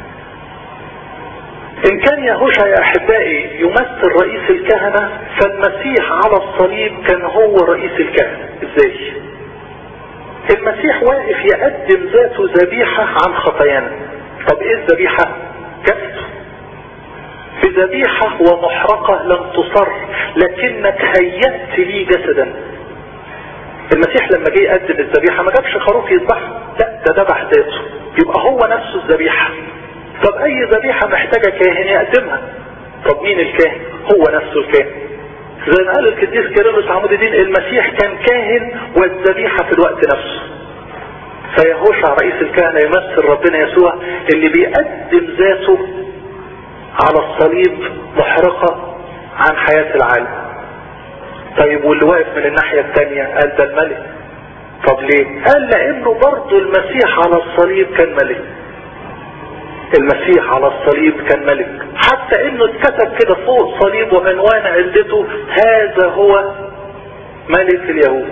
A: ان كان يهوشع يا احبائي يمثل رئيس الكهنة فالمسيح على الصليب كان هو رئيس الكهنة ازاي المسيح واقف يقدم ذاته ذبيحة عن خطايانا طب ايه الذبيحة جسده بذبيحة ومحرقة لم تصر لكنك هيأت لي جسدا المسيح لما جه يقدم الذبيحة ما جابش خروف يذبحها لا ده ذبح ذاته يبقى هو نفسه الذبيحة طب اي ذبيحة محتاجة كاهن يقدمها طب مين الكاهن هو نفسه الكاهن زي ما قال القديس كيرلس عمود الدين المسيح كان كاهن والذبيحة في الوقت نفسه فيهوشع رئيس الكهنة يمثل ربنا يسوع اللي بيقدم ذاته على الصليب محرقة عن حياة العالم طيب واللي واقف من الناحية التانية قال ده الملك طب ليه قال لانه برضه المسيح على الصليب كان ملك المسيح على الصليب كان ملك حتى انه اتكتب كده فوق صليب وعنوان عدته هذا هو ملك اليهود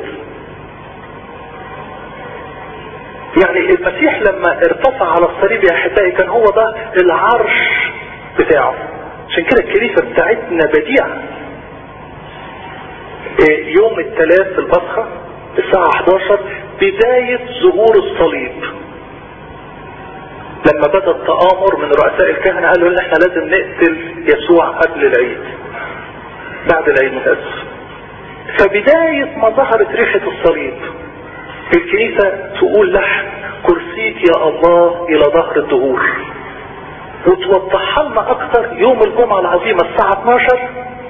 A: يعني المسيح لما ارتفع على الصليب يا احبائي كان هو ده العرش بتاعه عشان كده الكنيسة بتاعتنا بديعة يوم الثلاث في البصخة الساعة 11 بداية ظهور الصليب لما بدأ التآمر من رؤساء الكهنة قالوا ان احنا لازم نقتل يسوع قبل العيد بعد العيد متأسف فبداية ما ظهرت ريحة الصليب الكنيسة تقول لحن كرسيك يا الله الى ظهر الدهور وتوضحها لنا اكتر يوم الجمعة العظيمة الساعة 12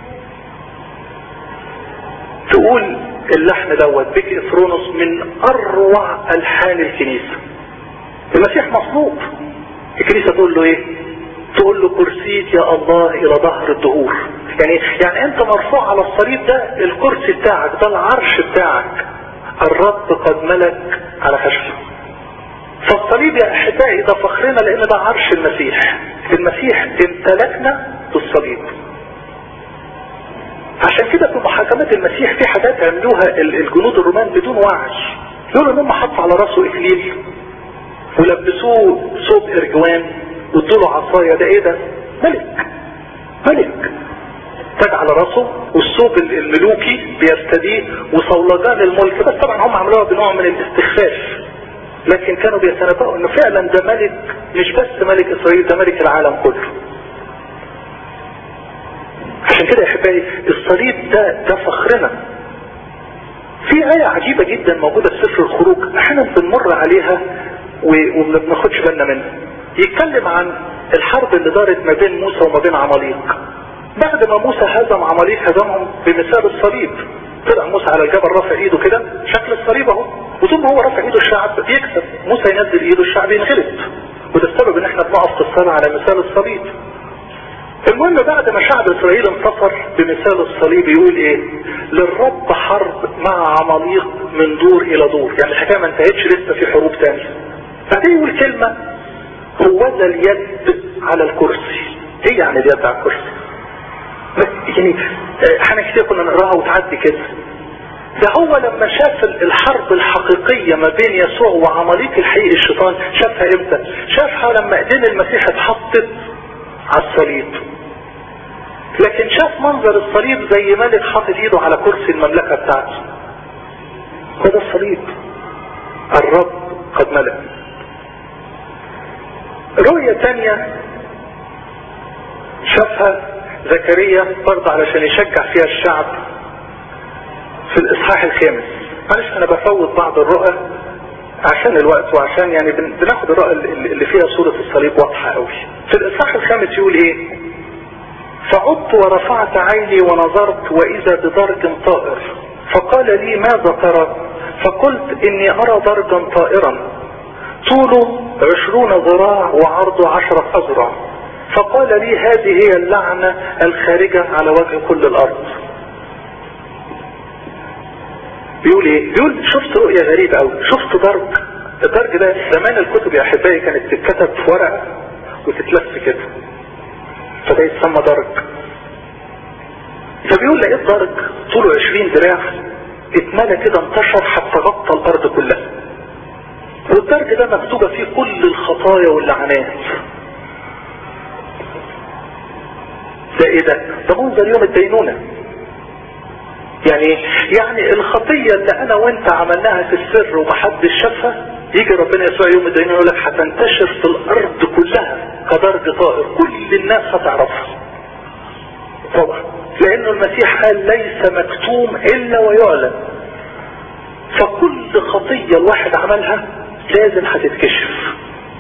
A: تقول اللحن دوت بك افرونس من اروع الحان الكنيسة المسيح مصلوب الكنيسة تقول له ايه تقول له كرسيك يا الله الى ظهر الدهور يعني يعني انت مرفوع على الصليب ده الكرسي بتاعك ده العرش بتاعك الرب قد ملك على خشبه فالصليب يا احبائي ده فخرنا لان ده عرش المسيح المسيح امتلكنا بالصليب عشان كده في محاكمات المسيح في حاجات عملوها الجنود الرومان بدون وعي يقولوا ان هم حطوا على راسه اكليل ولبسوه صوب ارجوان وادوا له عصايه ده ايه ده؟ ملك ملك تاج على راسه والصوب الملوكي بيرتديه وصولجان الملك بس طبعا هم عملوها بنوع من الاستخفاف لكن كانوا بيتنبأوا انه فعلا ده ملك مش بس ملك اسرائيل ده ملك العالم كله عشان كده يا احبائي الصليب ده ده فخرنا في آية عجيبة جدا موجودة في سفر الخروج احيانا بنمر عليها وما بناخدش بالنا منها يتكلم عن الحرب اللي دارت ما بين موسى وما بين عماليق بعد ما موسى هزم عماليق هزمهم بمثال الصليب طلع موسى على الجبل رافع ايده كده شكل الصليب اهو وطول ما هو رافع ايده الشعب بيكسب موسى ينزل ايده الشعب ينغلب وده السبب ان احنا بنقف في الصلاه على مثال الصليب المهم بعد ما شعب اسرائيل انتصر بمثال الصليب يقول ايه للرب حرب مع عماليق من دور الى دور يعني الحكايه ما انتهتش لسه في حروب تانية بعدين يقول كلمه هو ذا اليد على الكرسي ايه يعني اليد على الكرسي يعني احنا كتير كنا نقراها وتعدي كده ده هو لما شاف الحرب الحقيقية ما بين يسوع وعماليق الحقيقي الشيطان شافها امتى شافها لما ايدين المسيح اتحطت على الصليب لكن شاف منظر الصليب زي ملك حاطط ايده على كرسي المملكة بتاعته هو ده الصليب الرب قد ملك رؤية تانية شافها زكريا برضه علشان يشجع فيها الشعب في الاصحاح الخامس معلش انا بفوت بعض الرؤى عشان الوقت وعشان يعني بناخد الرؤى اللي فيها صورة الصليب واضحة قوي في الاصحاح الخامس يقول ايه فعدت ورفعت عيني ونظرت واذا بدرج طائر فقال لي ماذا ترى فقلت اني ارى درجا طائرا طوله عشرون ذراع وعرضه عشرة اذرع فقال لي هذه هي اللعنة الخارجة على وجه كل الارض بيقول ايه بيقول شفت رؤية غريبة قوي شفت درج الدرج ده زمان الكتب يا احبائي كانت تتكتب في ورقة وتتلف كده فده يتسمى درج فبيقول لقيت درج طوله 20 دراع اتملى كده انتشر حتى غطى الارض كلها والدرج ده مكتوبة فيه كل الخطايا واللعنات ده ايه ده ده منظر يوم الدينونة يعني يعني الخطية اللي انا وانت عملناها في السر ومحدش شافها يجي ربنا يسوع يوم الدينونة يقول لك هتنتشر في الارض كلها كدرج طائر كل الناس هتعرفها طبعا لانه المسيح قال ليس مكتوم الا ويعلن فكل خطية الواحد عملها لازم هتتكشف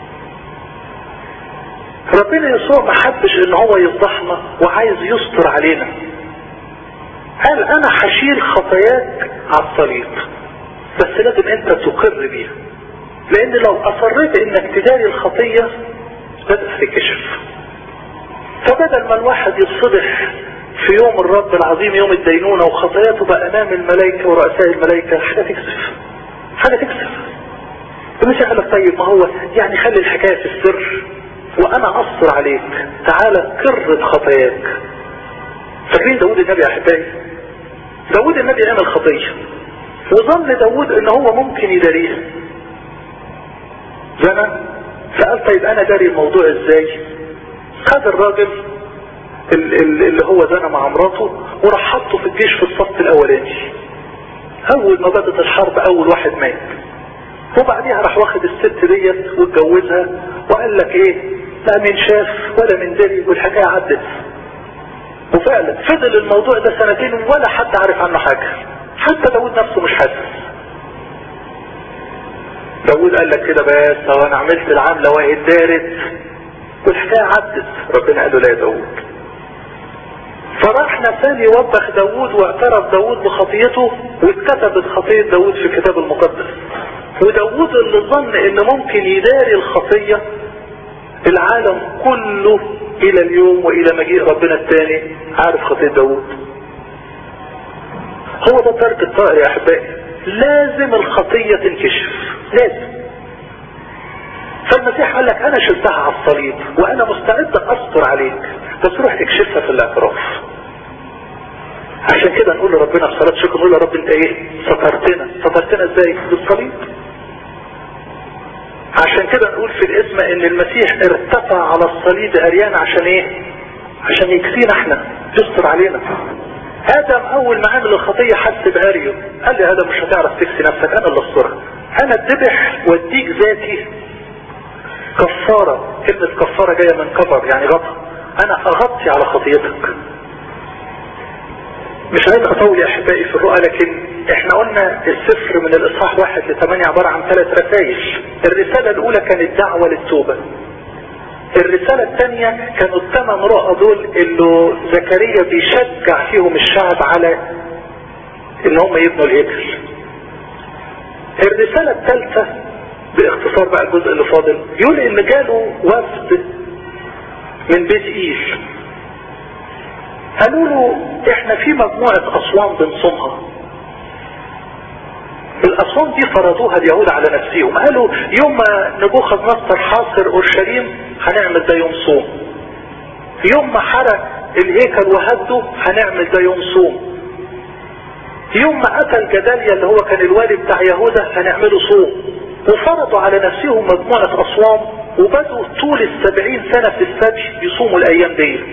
A: ربنا يسوع ما حبش ان هو يفضحنا وعايز يستر علينا قال انا هشيل خطاياك على الصليب بس لازم انت تقر بيها لان لو اصريت انك تداري الخطية لازم هتكشف فبدل ما الواحد يصبح في يوم الرب العظيم يوم الدينونة وخطاياته بقى امام الملائكة ورؤساء الملائكة حاجة تكسف حاجة تكسف المسيح قال لك طيب ما هو يعني خلي الحكاية في السر وانا اصر عليك تعالى كرر خطاياك فاكرين داود النبي يا احبائي داود النبي عمل خطية وظن داود ان هو ممكن يداريها زنى فقال طيب انا داري الموضوع ازاي خد الراجل اللي هو زنى مع مراته وراح حطه في الجيش في الصف الاولاني اول ما بدت الحرب اول واحد مات وبعديها راح واخد الست ديت واتجوزها وقال لك ايه لا من شاف ولا من دري والحكايه عدت وفعلا فضل الموضوع ده سنتين ولا حد عارف عنه حاجه حتى داود نفسه مش حاسس داود قال لك كده بس هو انا عملت العمله وهي اتدارت والحكايه عدت ربنا قال له لا يا داود فراح نسان يوبخ داود واعترف داود بخطيته واتكتبت خطية داود في الكتاب المقدس وداود اللي ظن ان ممكن يداري الخطية العالم كله الى اليوم والى مجيء ربنا الثاني عارف خطية داود هو ده ترك الطائر يا احبائي لازم الخطية تنكشف لازم فالمسيح قال لك انا شلتها على الصليب وانا مستعد استر عليك بس روح اكشفها في الاعتراف عشان كده نقول لربنا في صلاة شكر نقول يا رب انت ايه سترتنا سترتنا ازاي بالصليب عشان كده نقول في الاسم ان المسيح ارتفع على الصليب اريان عشان ايه عشان يكفينا احنا يستر علينا ادم اول ما عمل الخطية حس باريو قال لي ادم مش هتعرف تكفي نفسك انا اللي استرك انا اتذبح واديك ذاتي كفارة كلمة كفارة جاية من كفر يعني غطى انا اغطي على خطيتك مش عايز اطول يا احبائي في الرؤى لكن احنا قلنا السفر من الاصحاح واحد لثمانية عبارة عن ثلاث رسائل الرسالة الاولى كانت دعوة للتوبة الرسالة الثانية كانوا الثمان رؤى دول اللي زكريا بيشجع فيهم الشعب على ان هم يبنوا الهيكل الرسالة الثالثة باختصار بقى الجزء اللي فاضل يقول ان جاله وفد من بيت ايل قالوا له احنا في مجموعة اصوام بنصومها الاصوام دي فرضوها اليهود على نفسهم قالوا يوم ما نبوخذ نصر حاصر اورشليم هنعمل ده يوم صوم يوم ما حرق الهيكل وهده هنعمل ده يوم صوم يوم ما قتل جداليا اللي هو كان الوالي بتاع يهوذا هنعمله صوم وفرضوا على نفسهم مجموعة اصوام وبدوا طول السبعين سنة في السبي يصوموا الايام ديت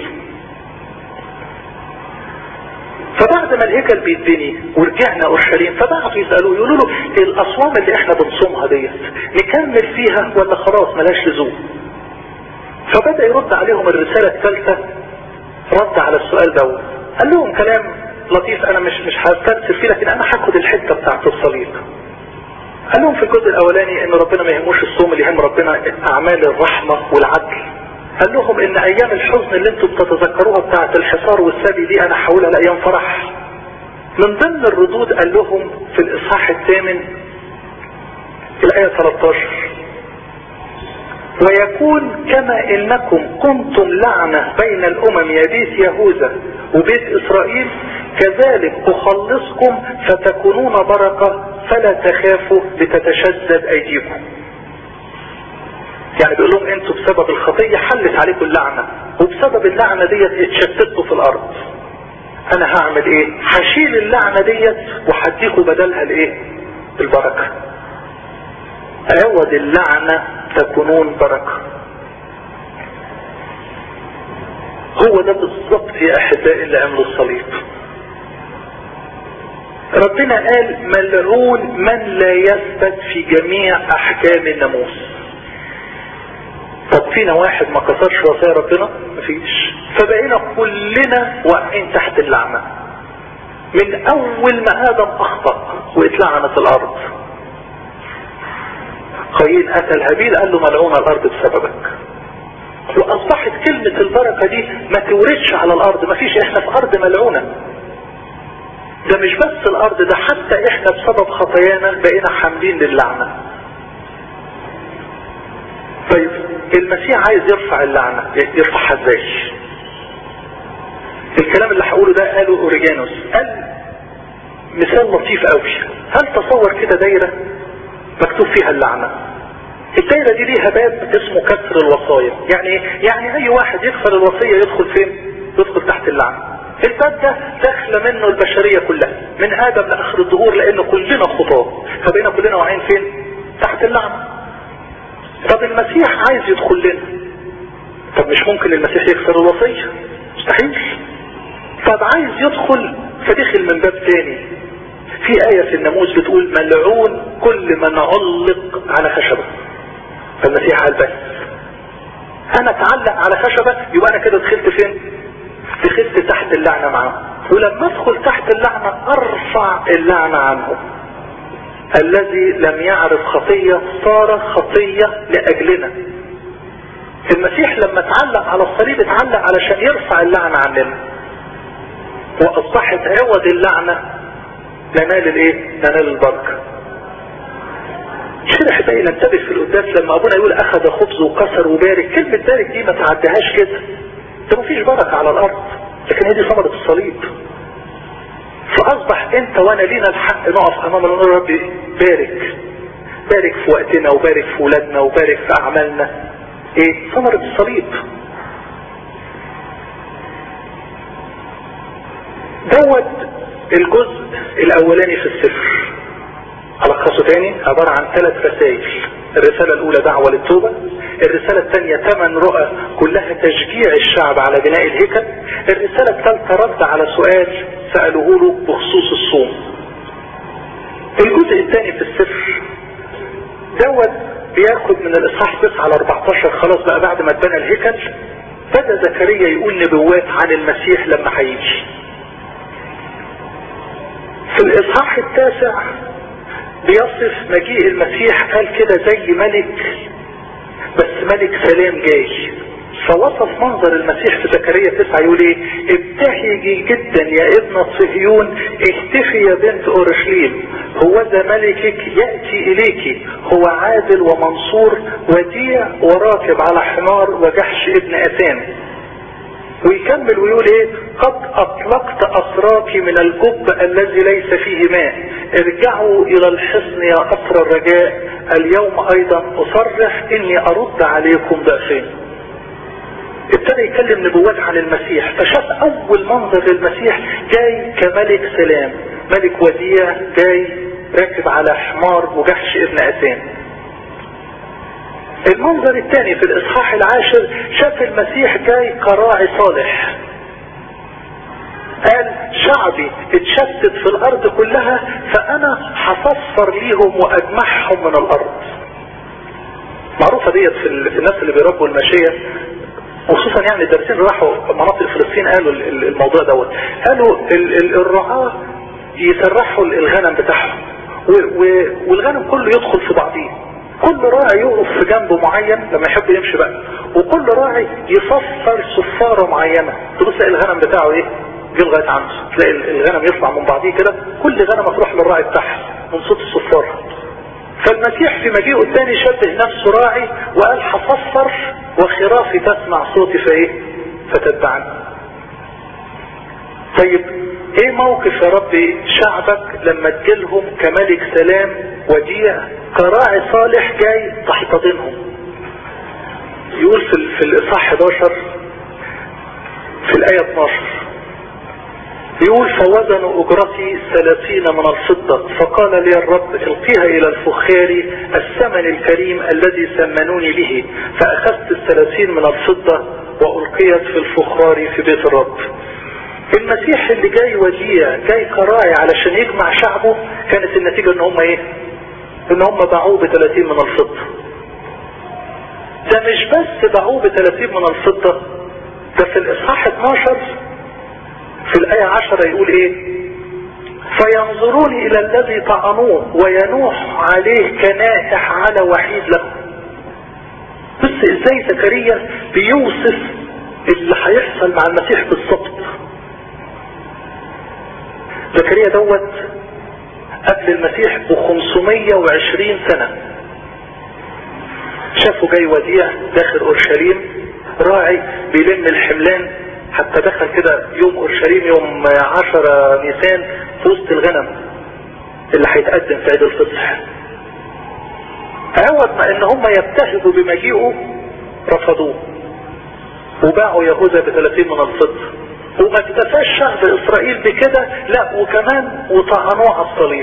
A: فبعد ما الهيكل بيتبني ورجعنا اورشليم فبعتوا يسالوه يقولوا له الاصوام اللي احنا بنصومها ديت نكمل فيها ولا خلاص ملاش لزوم فبدا يرد عليهم الرساله الثالثه رد على السؤال دوت قال لهم كلام لطيف انا مش مش هسترسل فيه لكن انا هاخد الحته بتاعت الصليب قال لهم في الجزء الاولاني ان ربنا ما يهموش الصوم اللي يهم ربنا اعمال الرحمه والعدل قال لهم ان ايام الحزن اللي انتم بتتذكروها بتاعه الحصار والسبي دي انا هحولها لايام فرح من ضمن الردود قال لهم في الاصحاح الثامن الايه 13 ويكون كما انكم كنتم لعنة بين الامم يا بيت يهوذا وبيت اسرائيل كذلك اخلصكم فتكونون بركة فلا تخافوا لتتشدد ايديكم يعني بيقول لهم انتوا بسبب الخطية حلت عليكم اللعنة وبسبب اللعنة ديت اتشتتوا في الارض انا هعمل ايه هشيل اللعنة ديت وهديكم بدلها الايه البركة عوض اللعنة تكونون بركة هو ده بالظبط يا احبائي اللي عملوا الصليب ربنا قال ملعون من لا يثبت في جميع احكام الناموس طب فينا واحد ما كسرش وصايا ربنا مفيش فبقينا كلنا واقعين تحت اللعنة من اول ما ادم اخطأ واتلعنت الارض قايين قتل هابيل قال له ملعون الارض بسببك واصبحت كلمة البركة دي ما توردش على الارض ما فيش احنا في ارض ملعونة ده مش بس الارض ده حتى احنا بسبب خطايانا بقينا حاملين للعنة طيب المسيح عايز يرفع اللعنة يرفعها ازاي الكلام اللي هقوله ده قاله اوريجانوس قال مثال لطيف قوي هل تصور كده دايرة مكتوب فيها اللعنة الدايرة دي ليها باب اسمه كسر الوصايا يعني يعني اي واحد يكسر الوصية يدخل فين يدخل تحت اللعنة الباب ده داخله منه البشرية كلها من ادم لاخر الظهور لانه كلنا خطاة فبقينا كلنا واقعين فين تحت اللعنة طب المسيح عايز يدخل لنا طب مش ممكن المسيح يكسر الوصية مستحيل طب عايز يدخل فدخل من باب تاني في آية في الناموس بتقول ملعون كل من علق على خشبة فالمسيح قال بس انا اتعلق على خشبة يبقى انا كده دخلت فين دخلت تحت اللعنة معاه ولما ادخل تحت اللعنة ارفع اللعنة عنه الذي لم يعرف خطية صار خطية لأجلنا المسيح لما اتعلق على الصليب اتعلق علشان يرفع اللعنة عننا واصبحت عوض اللعنة ننال الايه ننال البركة كده احبائي ننتبه في القداس لما ابونا يقول اخذ خبز وكسر وبارك كلمة بارك دي ما تعديهاش كده ده مفيش بركة على الارض لكن هي دي ثمرة الصليب فاصبح انت وانا لينا الحق نقف امام الله ربي بارك بارك في وقتنا وبارك في ولادنا وبارك في اعمالنا ايه ثمرة الصليب دوت الجزء الاولاني في السفر الخصه تاني عبارة عن ثلاث رسائل الرسالة الاولى دعوة للتوبة الرسالة الثانية ثمان رؤى كلها تشجيع الشعب على بناء الهيكل الرسالة الثالثة رد على سؤال سألوه له بخصوص الصوم الجزء الثاني في السفر دوت بياخد من الاصحاح 9 على 14 خلاص بقى بعد ما اتبنى الهيكل بدا زكريا يقول نبوات عن المسيح لما هيجي في الاصحاح التاسع بيصف مجيء المسيح قال كده زي ملك بس ملك سلام جاي فوصف منظر المسيح في زكريا تسعة يقول ايه ابتهجي جدا يا ابنة صهيون اهتفي يا بنت اورشليم هو ذا ملكك يأتي اليك هو عادل ومنصور وديع وراكب على حمار وجحش ابن اثان ويكمل ويقول ايه قد اطلقت اسراك من الجب الذي ليس فيه ماء ارجعوا الى الحصن يا اسر الرجاء اليوم ايضا اصرح اني ارد عليكم ضعفين ابتدى يتكلم نبوات عن المسيح فشاف اول منظر للمسيح جاي كملك سلام ملك وديع جاي راكب على حمار وجحش ابن اثان المنظر الثاني في الاصحاح العاشر شاف المسيح جاي كراعي صالح قال شعبي اتشتت في الارض كلها فانا هصفر ليهم واجمعهم من الارض معروفة ديت في الناس اللي بيربوا الماشية خصوصا يعني الدارسين اللي راحوا مناطق فلسطين قالوا الموضوع دوت قالوا الرعاة يسرحوا الغنم بتاعهم والغنم كله يدخل في بعضيه كل راعي يقف في جنب معين لما يحب يمشي بقى وكل راعي يصفر صفارة معينة تبص الغنم بتاعه ايه جه لغاية عنده تلاقي الغنم يطلع من بعضيه كده كل غنمة تروح للراعي بتاعها من صوت الصفارة فالمسيح في مجيئه الثاني شبه نفسه راعي وقال هصفر وخرافي تسمع صوتي فايه فتتبعني طيب ايه موقف يا ربي شعبك لما تجيلهم كملك سلام وديع كراعي صالح جاي تحتضنهم يقول في, في الاصحاح 11 في الايه 12 يقول فوزنوا اجرتي ثلاثين من الفضة فقال لي الرب القيها الى الفخار الثمن الكريم الذي سمنوني به فاخذت الثلاثين من الفضة والقيت في الفخار في بيت الرب المسيح اللي جاي وديع جاي كراعي علشان يجمع شعبه كانت النتيجة ان هم ايه ان هم باعوه ب 30 من الفضة ده مش بس باعوه ب 30 من الفضة ده في الاصحاح 12 في الآية 10 يقول ايه فينظرون الى الذي طعنوه وينوح عليه كنائح على وحيد له بس ازاي زكريا بيوصف اللي هيحصل مع المسيح بالظبط زكريا دوت قبل المسيح ب 520 سنة شافه جاي وديع داخل اورشليم راعي بيلم الحملان حتى دخل كده يوم اورشليم يوم 10 نيسان في وسط الغنم اللي هيتقدم في عيد الفصح عوض ما ان هم يبتهجوا بمجيئه رفضوه وباعوا يهوذا ب 30 من الفضه وما اكتفاش شعب اسرائيل بكده لا وكمان وطعنوه على الصليب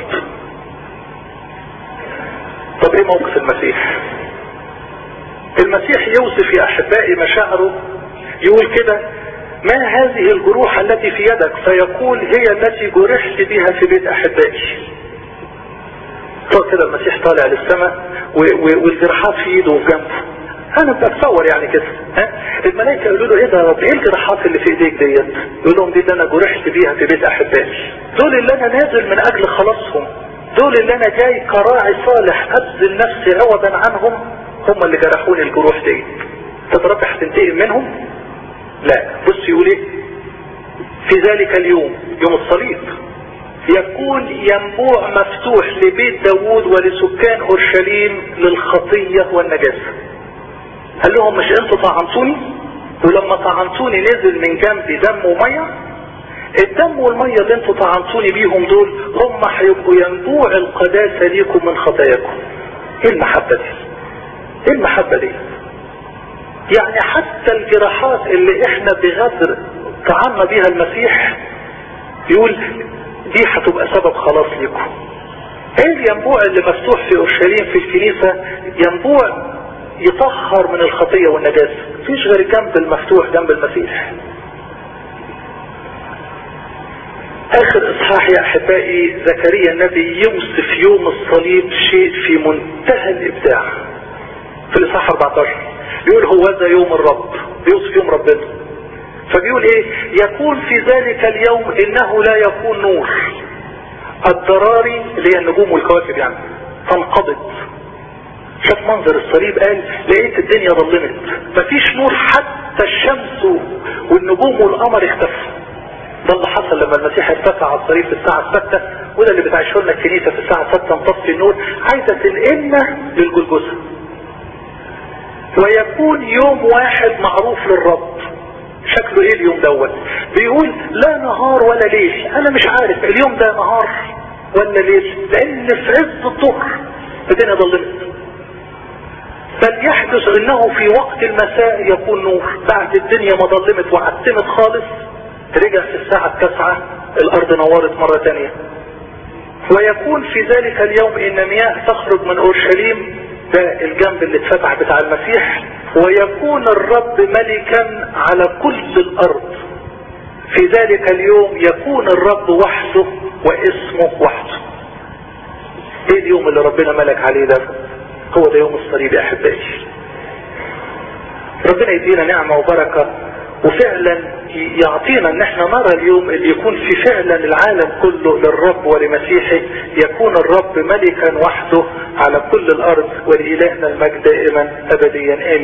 A: طب ايه موقف المسيح المسيح يوصف يا احبائي مشاعره يقول كده ما هذه الجروح التي في يدك فيقول هي التي جرحت بها في بيت احبائي طب كده المسيح طالع للسماء والجراحات في ايده وفي جنبه انا بتصور يعني كده ها الملائكه يقولوا له ايه ده يا رب ايه الجراحات اللي في ايديك ديت يقول لهم دي اللي انا جرحت بيها في بيت احبائي دول اللي انا نازل من اجل خلاصهم دول اللي انا جاي كراعي صالح ابذل نفسي عوضا عنهم هم اللي جرحوني الجروح دي طب رب هتنتقم منهم لا بص يقول ايه في ذلك اليوم يوم الصليب يكون ينبوع مفتوح لبيت داوود ولسكان اورشليم للخطية والنجاسة قال لهم مش انتوا طعنتوني ولما طعنتوني نزل من جنبي دم ومية الدم والمية اللي انتوا طعنتوني بيهم دول هم هيبقوا ينبوع القداسة ليكم من خطاياكم ايه المحبة دي ايه المحبة دي يعني حتى الجراحات اللي احنا بغدر طعنا بيها المسيح يقول دي هتبقى سبب خلاص لكم ايه الينبوع اللي مفتوح في اورشليم في الكنيسة ينبوع يطهر من الخطية والنجاسة مفيش غير الجنب المفتوح جنب المسيح اخر اصحاح يا احبائي زكريا النبي يوصف يوم الصليب شيء في منتهى الابداع في الاصحاح 14 يقول هو ذا يوم الرب بيوصف يوم ربنا فبيقول ايه يكون في ذلك اليوم انه لا يكون نور الضراري اللي هي النجوم والكواكب يعني تنقبض شاف منظر الصليب قال لقيت الدنيا ظلمت مفيش نور حتى الشمس والنجوم والقمر اختفوا ده اللي حصل لما المسيح ارتفع على الصليب في الساعة الستة وده اللي بتعيشه لنا الكنيسة في الساعة الستة نطفي النور عايزة تنقلنا للجلجثة ويكون يوم واحد معروف للرب شكله ايه اليوم دوت بيقول لا نهار ولا ليل انا مش عارف اليوم ده نهار ولا ليل لان في عز الظهر الدنيا ظلمت بل يحدث انه في وقت المساء يكون نور بعد الدنيا ما ظلمت وعتمت خالص رجع في الساعة التاسعة الارض نورت مرة تانية ويكون في ذلك اليوم ان مياه تخرج من اورشليم ده الجنب اللي اتفتح بتاع المسيح ويكون الرب ملكا على كل الارض في ذلك اليوم يكون الرب وحده واسمه وحده ايه اليوم اللي ربنا ملك عليه ده هو ده يوم الصليب يا احبائي ربنا يدينا نعمة وبركة وفعلا يعطينا ان احنا نرى اليوم اللي يكون في فعلا العالم كله للرب ولمسيحه يكون الرب ملكا وحده على كل الارض ولإلهنا المجد دائما ابديا امين